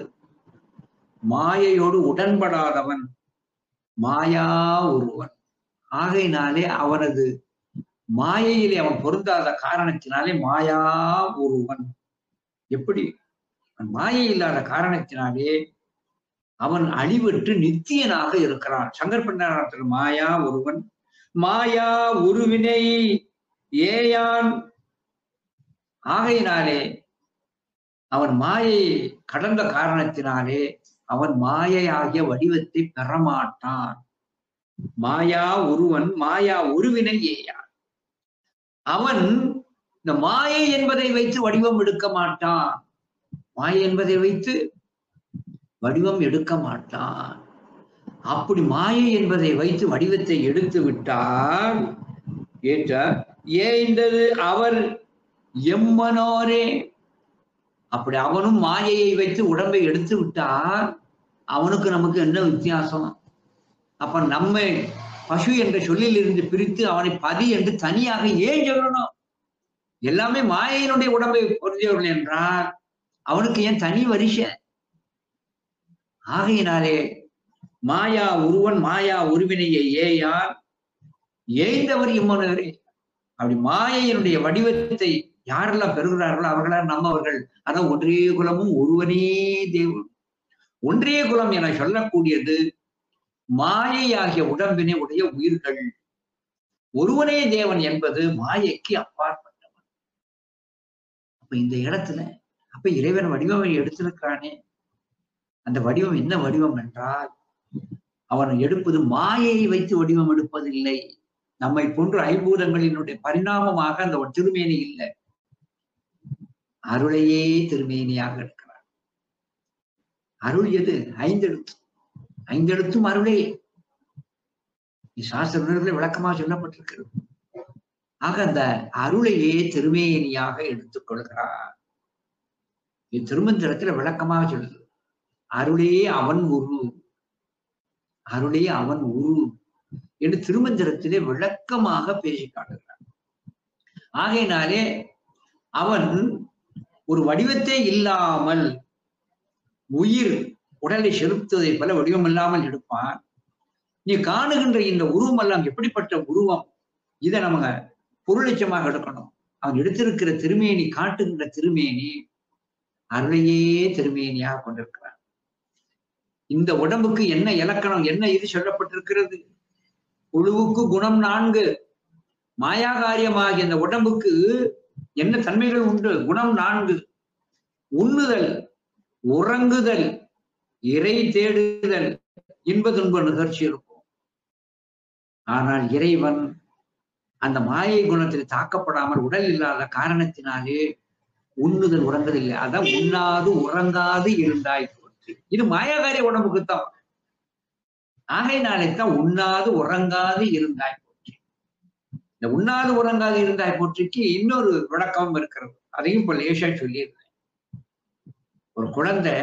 மாயையோடு உடன்படாதவன் மாயா ஒருவன் ஆகையினாலே அவனது மாயையிலே அவன் பொருந்தாத காரணத்தினாலே மாயா ஒருவன் எப்படி அவன் மாயை இல்லாத காரணத்தினாலே அவன் அழிவற்று நித்தியனாக இருக்கிறான் சங்கர் பண்டாரத்தில் மாயா ஒருவன் மாயா உருவினை ஏயான் ஆகையினாலே அவன் மாயை கடந்த காரணத்தினாலே அவன் மாயை ஆகிய வடிவத்தை பெறமாட்டான் மாயா ஒருவன் மாயா உருவினை ஏயான் அவன் இந்த மாயை என்பதை வைத்து வடிவம் எடுக்க மாட்டான் மாயை என்பதை வைத்து வடிவம் எடுக்க மாட்டான் அப்படி மாயை என்பதை வைத்து வடிவத்தை எடுத்து விட்டால் ஏற்ற ஏந்தது அவர் எம்மனோரே அப்படி அவனும் மாயையை வைத்து உடம்பை எடுத்து விட்டால் அவனுக்கு நமக்கு என்ன வித்தியாசம் அப்ப நம்மை பசு என்ற சொல்லில் இருந்து பிரித்து அவனை பதி என்று தனியாக ஏன் சொல்லணும் எல்லாமே மாயையினுடைய உடம்பை பொருந்தியவர்கள் என்றால் அவனுக்கு ஏன் தனி வரிசை ஆகையினாலே மாயா உருவன் மாயா உருவினையை ஏயான் ஏய்ந்தவர் இம்மனவரே அப்படி மாயையினுடைய வடிவத்தை யாரெல்லாம் பெறுகிறார்களோ அவர்களால் நம்மவர்கள் அதான் ஒன்றே குலமும் ஒருவனே தேவன் ஒன்றே குலம் என சொல்லக்கூடியது மாயையாகிய உடம்பினை உடைய உயிர்கள் ஒருவனே தேவன் என்பது மாயைக்கு அப்பாற்பட்டவன் அப்ப இந்த இடத்துல அப்ப இறைவன் வடிவமை எடுத்திருக்கானே அந்த வடிவம் என்ன வடிவம் என்றால் அவன் எடுப்பது மாயையை வைத்து வடிவம் எடுப்பதில்லை நம்மை போன்ற ஐம்பூதங்களினுடைய பரிணாமமாக அந்த ஒரு திருமேனி இல்லை அருளையே திருமேனியாக இருக்கிறார் அருள் எது ஐந்தெழுத்து ஐந்தெழுத்தும் அருளே சாஸ்திர உணர்வுல விளக்கமா சொல்லப்பட்டிருக்கிறது ஆக அந்த அருளையே திருமேனியாக எடுத்துக் கொள்கிறார் இது திருமந்திரத்துல விளக்கமாக சொல்லுது அருளே அவன் உரு அருளே அவன் உரு என்று திருமந்திரத்திலே விளக்கமாக பேசி காட்டுகிறார் ஆகையினாலே அவன் ஒரு வடிவத்தே இல்லாமல் உயிர் உடலை செலுத்துவதை போல வடிவம் இல்லாமல் எடுப்பான் நீ காணுகின்ற இந்த உருவம் எல்லாம் எப்படிப்பட்ட உருவம் இதை நம்ம பொருளச்சமாக எடுக்கணும் அவன் எடுத்திருக்கிற திருமேனி காட்டுகின்ற திருமேனி அருளையே திருமேனியாக கொண்டிருக்கிறான் இந்த உடம்புக்கு என்ன இலக்கணம் என்ன இது சொல்லப்பட்டிருக்கிறது புழுவுக்கு குணம் நான்கு மாயாகாரியமாகிய இந்த உடம்புக்கு என்ன தன்மைகள் உண்டு குணம் நான்கு உண்ணுதல் உறங்குதல் இறை தேடுதல் இன்ப துன்ப நிகழ்ச்சி இருக்கும் ஆனால் இறைவன் அந்த மாயை குணத்தில் தாக்கப்படாமல் உடல் இல்லாத காரணத்தினாலே உண்ணுதல் உறங்குதில்லை அதான் உண்ணாது உறங்காது இருந்தாய் போற்றி இது மாயாகாரிய உடம்புக்குத்தான் ஆகையினாலே தான் உண்ணாது உறங்காது இருந்தாய் போற்றி இந்த உண்ணாது உறங்காது இருந்தாய் போற்றிக்கு இன்னொரு விளக்கமும் இருக்கிறது அதையும் இப்ப லேசா சொல்லியிருந்தேன் ஒரு குழந்தை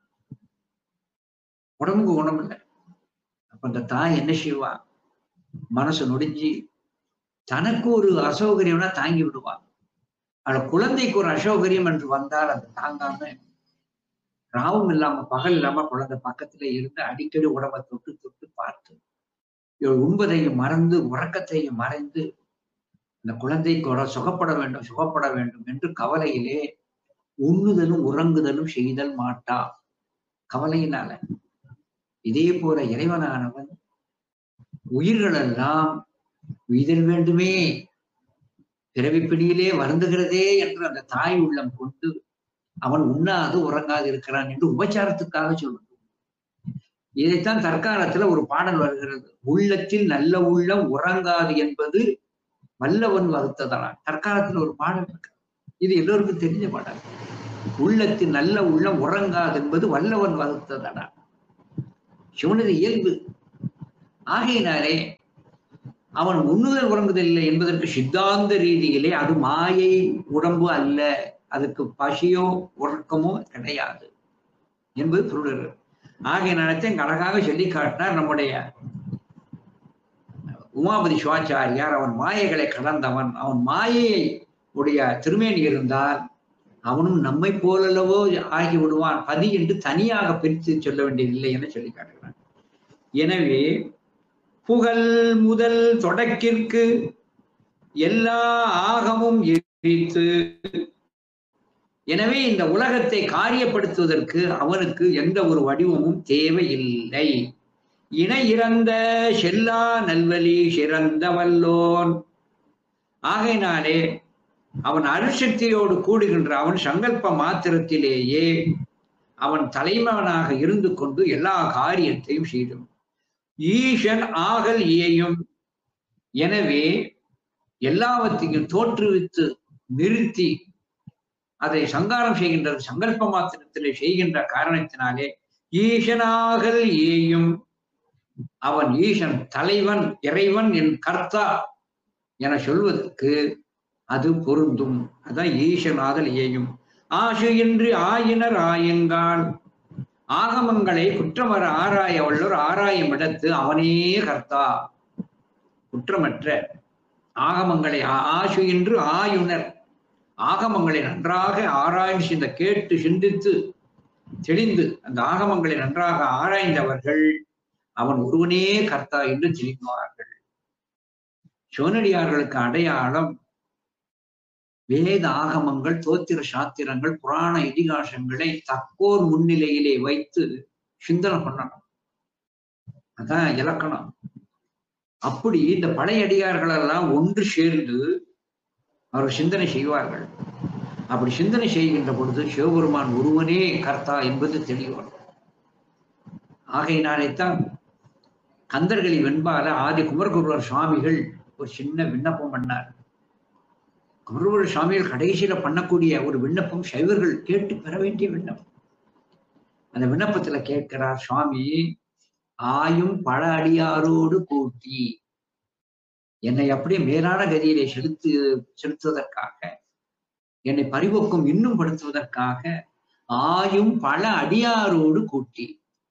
உடம்புக்கு குணம் இல்லை அப்ப அந்த தாய் என்ன செய்வா மனசு நொடிஞ்சு தனக்கு ஒரு அசௌகரியம்னா தாங்கி விடுவா ஆனா குழந்தைக்கு ஒரு அசௌகரியம் என்று வந்தால் அது தாங்காம ராவும் இல்லாம பகல் இல்லாம குழந்தை பக்கத்துல இருந்து அடிக்கடி உடம்பை தொட்டு தொட்டு பார்த்து இவள் உண்பதையும் மறந்து உறக்கத்தையும் மறைந்து இந்த குழந்தைக்கு ஒரு சுகப்பட வேண்டும் சுகப்பட வேண்டும் என்று கவலையிலே உண்ணுதலும் உறங்குதலும் செய்தல் மாட்டா கவலையினால இதே போல இறைவனானவன் உயிர்களெல்லாம் உயிரில் வேண்டுமே பிறவிப்பிடியிலே வருந்துகிறதே என்று அந்த தாய் உள்ளம் கொண்டு அவன் உண்ணாது உறங்காது இருக்கிறான் என்று உபச்சாரத்துக்காக சொல்லுது இதைத்தான் தற்காலத்துல ஒரு பாடல் வருகிறது உள்ளத்தில் நல்ல உள்ளம் உறங்காது என்பது வல்லவன் வகுத்ததனால் தற்காலத்துல ஒரு பாடல் இருக்கு இது எல்லோருக்கும் தெரிஞ்ச பாடல் உள்ளத்தின் நல்ல உள்ளம் உறங்காது என்பது வல்லவன் வகுத்ததடா சிவனது இயல்பு ஆகையினாலே அவன் உண்ணுதல் உறங்குதல் இல்லை என்பதற்கு சித்தாந்த ரீதியிலே அது மாயை உடம்பு அல்ல அதுக்கு பசியோ உறக்கமோ கிடையாது என்பது பொருள் ஆகையினாலத்தை இங்க அழகாக சொல்லி காட்டினார் நம்முடைய உமாபதி சிவாச்சாரியார் அவன் மாயைகளை கடந்தவன் அவன் மாயையை உடைய திருமேனி இருந்தால் அவனும் நம்மை போலல்லவோ ஆகி விடுவான் பதி என்று தனியாக பிரித்து சொல்ல வேண்டியதில்லை என சொல்லி காட்டுகிறான் எனவே புகழ் முதல் தொடக்கிற்கு எல்லா ஆகமும் எரித்து எனவே இந்த உலகத்தை காரியப்படுத்துவதற்கு அவனுக்கு எந்த ஒரு வடிவமும் தேவையில்லை இணை இறந்த செல்லா நல்வழி சிறந்த வல்லோன் ஆகையினாலே அவன் அருசக்தியோடு கூடுகின்ற அவன் சங்கல்ப மாத்திரத்திலேயே அவன் தலைமகனாக இருந்து கொண்டு எல்லா காரியத்தையும் செய்தும் ஈசன் ஆகல் இயையும் எனவே எல்லாவற்றையும் தோற்றுவித்து நிறுத்தி அதை சங்காரம் செய்கின்றது சங்கல்ப மாத்திரத்திலே செய்கின்ற காரணத்தினாலே ஈசனாகல் ஏயும் அவன் ஈசன் தலைவன் இறைவன் என் கர்த்தா என சொல்வதற்கு அது பொருந்தும் அதான் ஈசனாதல் ஏயும் ஆசு இன்றி ஆயினர் ஆயுங்கால் ஆகமங்களை குற்றமர ஆராய வல்லோர் ஆராயும் இடத்து அவனே கர்த்தா குற்றமற்ற ஆகமங்களை ஆ- ஆசு என்று ஆயுனர் ஆகமங்களை நன்றாக ஆராய்ந்து சிந்த கேட்டு சிந்தித்து தெளிந்து அந்த ஆகமங்களை நன்றாக ஆராய்ந்தவர்கள் அவன் ஒருவனே கர்த்தா என்று தெரிவிப்பார்கள் சிவனடியார்களுக்கு அடையாளம் வேத ஆகமங்கள் தோத்திர சாத்திரங்கள் புராண இதிகாசங்களை தக்கோர் முன்னிலையிலே வைத்து சிந்தனை பண்ணணும் அதான் இலக்கணம் அப்படி இந்த பழையடியார்கள் எல்லாம் ஒன்று சேர்ந்து அவர் சிந்தனை செய்வார்கள் அப்படி சிந்தனை செய்கின்ற பொழுது சிவபெருமான் ஒருவனே கர்த்தா என்பது தெளிவார் ஆகையினாலே தான் கந்தர்களின் வெண்பால ஆதி குமரகுருவர் சுவாமிகள் ஒரு சின்ன விண்ணப்பம் பண்ணார் குமரகுரு சுவாமிகள் கடைசியில பண்ணக்கூடிய ஒரு விண்ணப்பம் சைவர்கள் கேட்டு பெற வேண்டிய விண்ணப்பம் அந்த விண்ணப்பத்துல கேட்கிறார் சுவாமி ஆயும் பல அடியாரோடு கூட்டி என்னை அப்படியே மேலான கதியிலே செலுத்து செலுத்துவதற்காக என்னை பரிபக்கம் இன்னும் படுத்துவதற்காக ஆயும் பல அடியாரோடு கூட்டி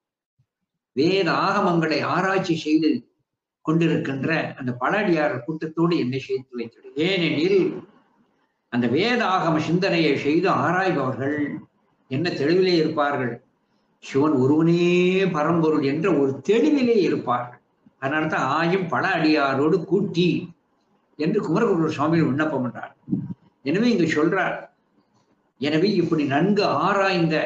வேத ஆகமங்களை ஆராய்ச்சி செய்து கொண்டிருக்கின்ற அந்த பல அடியார் கூட்டத்தோடு என்னை சேர்த்து வைத்தது ஏனெனில் அந்த வேத ஆகம சிந்தனையை செய்து ஆராய்பவர்கள் என்ன தெளிவிலே இருப்பார்கள் சிவன் ஒருவனே பரம்பொருள் என்ற ஒரு தெளிவிலே இருப்பார்கள் அதனால தான் ஆயும் பல அடியாரோடு கூட்டி என்று குமரகுரு சுவாமி விண்ணப்பம் பண்றார் எனவே இங்கு சொல்றார் எனவே இப்படி நன்கு ஆராய்ந்த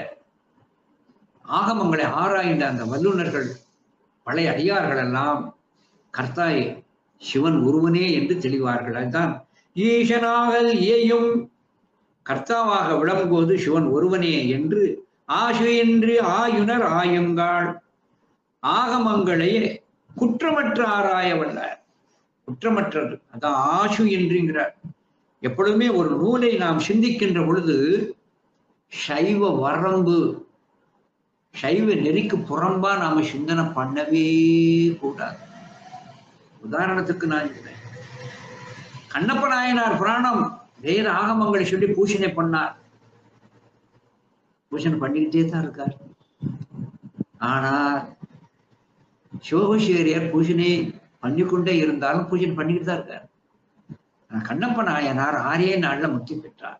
ஆகமங்களை ஆராய்ந்த அந்த வல்லுநர்கள் பழைய அடியார்கள் எல்லாம் கர்த்தாய் சிவன் ஒருவனே என்று தெளிவார்கள் அதுதான் ஈசனாகல் இயையும் கர்த்தாவாக விளங்குவது சிவன் ஒருவனே என்று ஆசையின்றி ஆயுனர் ஆயுங்கால் ஆகமங்களை குற்றமற்ற ஆராய வல்லார் குற்றமற்றது அதான் ஆசு என்றுங்கிறார் எப்பொழுதுமே ஒரு நூலை நாம் சிந்திக்கின்ற பொழுது சைவ வரம்பு சைவ நெறிக்கு புறம்பா நாம சிந்தனை பண்ணவே கூடாது உதாரணத்துக்கு நான் சொல்றேன் கண்ணப்ப நாயனார் புராணம் வேத ஆகமங்களை சொல்லி பூஷணை பண்ணார் பூஷணை பண்ணிக்கிட்டே தான் இருக்கார் ஆனால் சிவகோஷேரியர் பூஜனை பண்ணிக்கொண்டே இருந்தாலும் பூஜனை பண்ணிக்கிட்டு தான் இருக்கார் ஆனா கண்ணப்ப நாயனார் ஆறே நாள்ல முக்தி பெற்றார்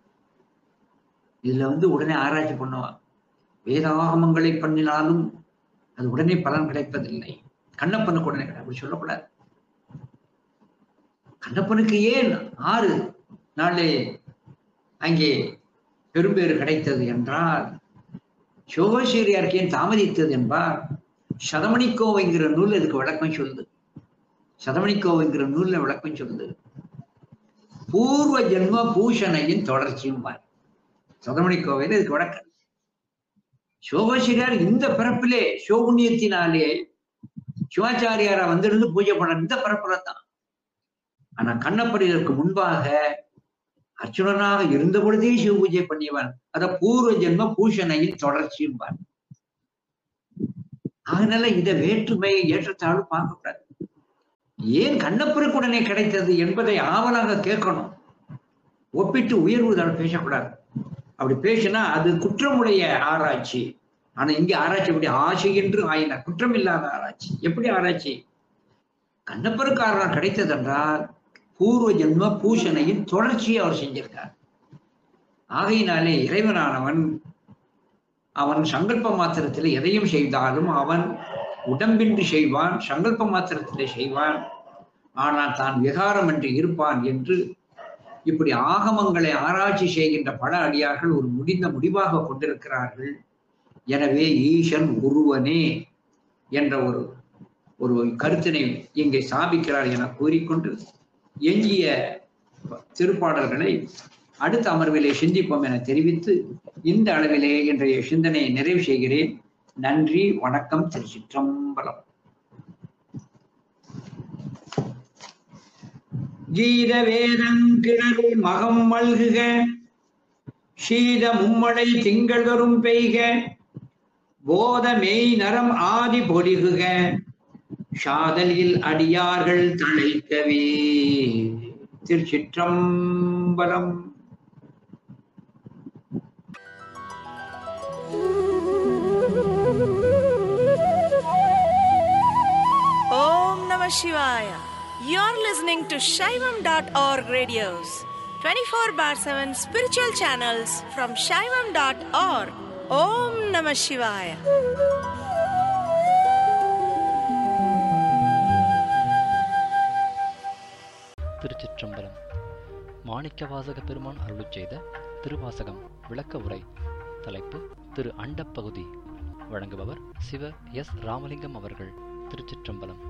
இதுல வந்து உடனே ஆராய்ச்சி பண்ணுவான் வேதாகமங்களை பண்ணினாலும் அது உடனே பலன் கிடைப்பதில்லை கண்ணப்பனுக்கு உடனே கிடையாது. அப்படி சொல்லக்கூடாது கண்ணப்பனுக்கு ஏன் ஆறு நாளே அங்கே பெரும்பேறு கிடைத்தது என்றால் சிவகோஷேரியாருக்கு ஏன் தாமதித்தது என்பார் சதமணிக்கோவைங்கிற நூல் இதுக்கு விளக்கம் சொல்லுது சதமணிக்கோவைங்கிற நூல்ல விளக்கம் சொல்லுது பூர்வ ஜென்ம பூஷணையின் தொடர்ச்சியும் சதமணிக்கோவையில் இதுக்கு விளக்கம் சிவகோஷியார் இந்த பிறப்பிலே சிவபுண்ணியத்தினாலே சிவாச்சாரியாரா வந்திருந்து பூஜை பண்ண இந்த பிறப்புல தான் ஆனா கண்ணப்பர் இதற்கு முன்பாக அர்ச்சுனனாக இருந்த பொழுதே சிவ பூஜை பண்ணியவன் அத பூர்வ ஜென்ம பூஷணையின் தொடர்ச்சியும்பான் அதனால இத வேற்றுமை ஏற்றத்தாழ்வு பார்க்கக்கூடாது ஏன் கண்ணப்பருக்கு உடனே கிடைத்தது என்பதை ஆவலாக கேட்கணும் ஒப்பிட்டு உயர்வுதான் பேசக்கூடாது அப்படி பேசினா அது குற்றமுடைய ஆராய்ச்சி ஆனா இங்க ஆராய்ச்சி எப்படி ஆசை என்று ஆயின குற்றம் இல்லாத ஆராய்ச்சி எப்படி ஆராய்ச்சி கண்ணப்பருக்காரன் கிடைத்தது என்றால் பூர்வ ஜென்ம பூஷணையின் தொடர்ச்சியை அவர் செஞ்சிருக்கார் ஆகையினாலே இறைவனானவன் அவன் சங்கல்ப மாத்திரத்தில் எதையும் செய்தாலும் அவன் உடம்பின்றி செய்வான் சங்கல்ப மாத்திரத்திலே செய்வான் ஆனால் தான் விகாரம் என்று இருப்பான் என்று இப்படி ஆகமங்களை ஆராய்ச்சி செய்கின்ற பல அடியார்கள் ஒரு முடிந்த முடிவாக கொண்டிருக்கிறார்கள் எனவே ஈசன் ஒருவனே என்ற ஒரு ஒரு கருத்தினை இங்கே ஸ்தாபிக்கிறார் என கூறிக்கொண்டு எஞ்சிய திருப்பாடல்களை அடுத்த அமர்விலே சிந்திப்போம் என தெரிவித்து இந்த அளவிலே இன்றைய சிந்தனையை நிறைவு செய்கிறேன் நன்றி வணக்கம் திருச்சிற்றம்பலம் கீத வேதங்கிணறு மகம் மல்குக சீத மும்மடை திங்கள் வரும் பெய்க போத மெய் நரம் ஆதி பொலிகுக சாதலில் அடியார்கள் தழைக்கவே திருச்சிற்றம்பலம் Om Namah Shivaya. You're listening to Shaivam.org radios, 24 bar 7 spiritual channels from Shaivam.org. Om Namah Shivaya. திருச்சிற்றம்பலம் மாணிக்கவாசக பெருமான் அருளிச் செய்த திருவாசகம் விளக்க உரை தலைப்பு திரு அண்டப்பகுதி வழங்குபவர் சிவ எஸ் ராமலிங்கம் அவர்கள் திருச்சிற்றம்பலம்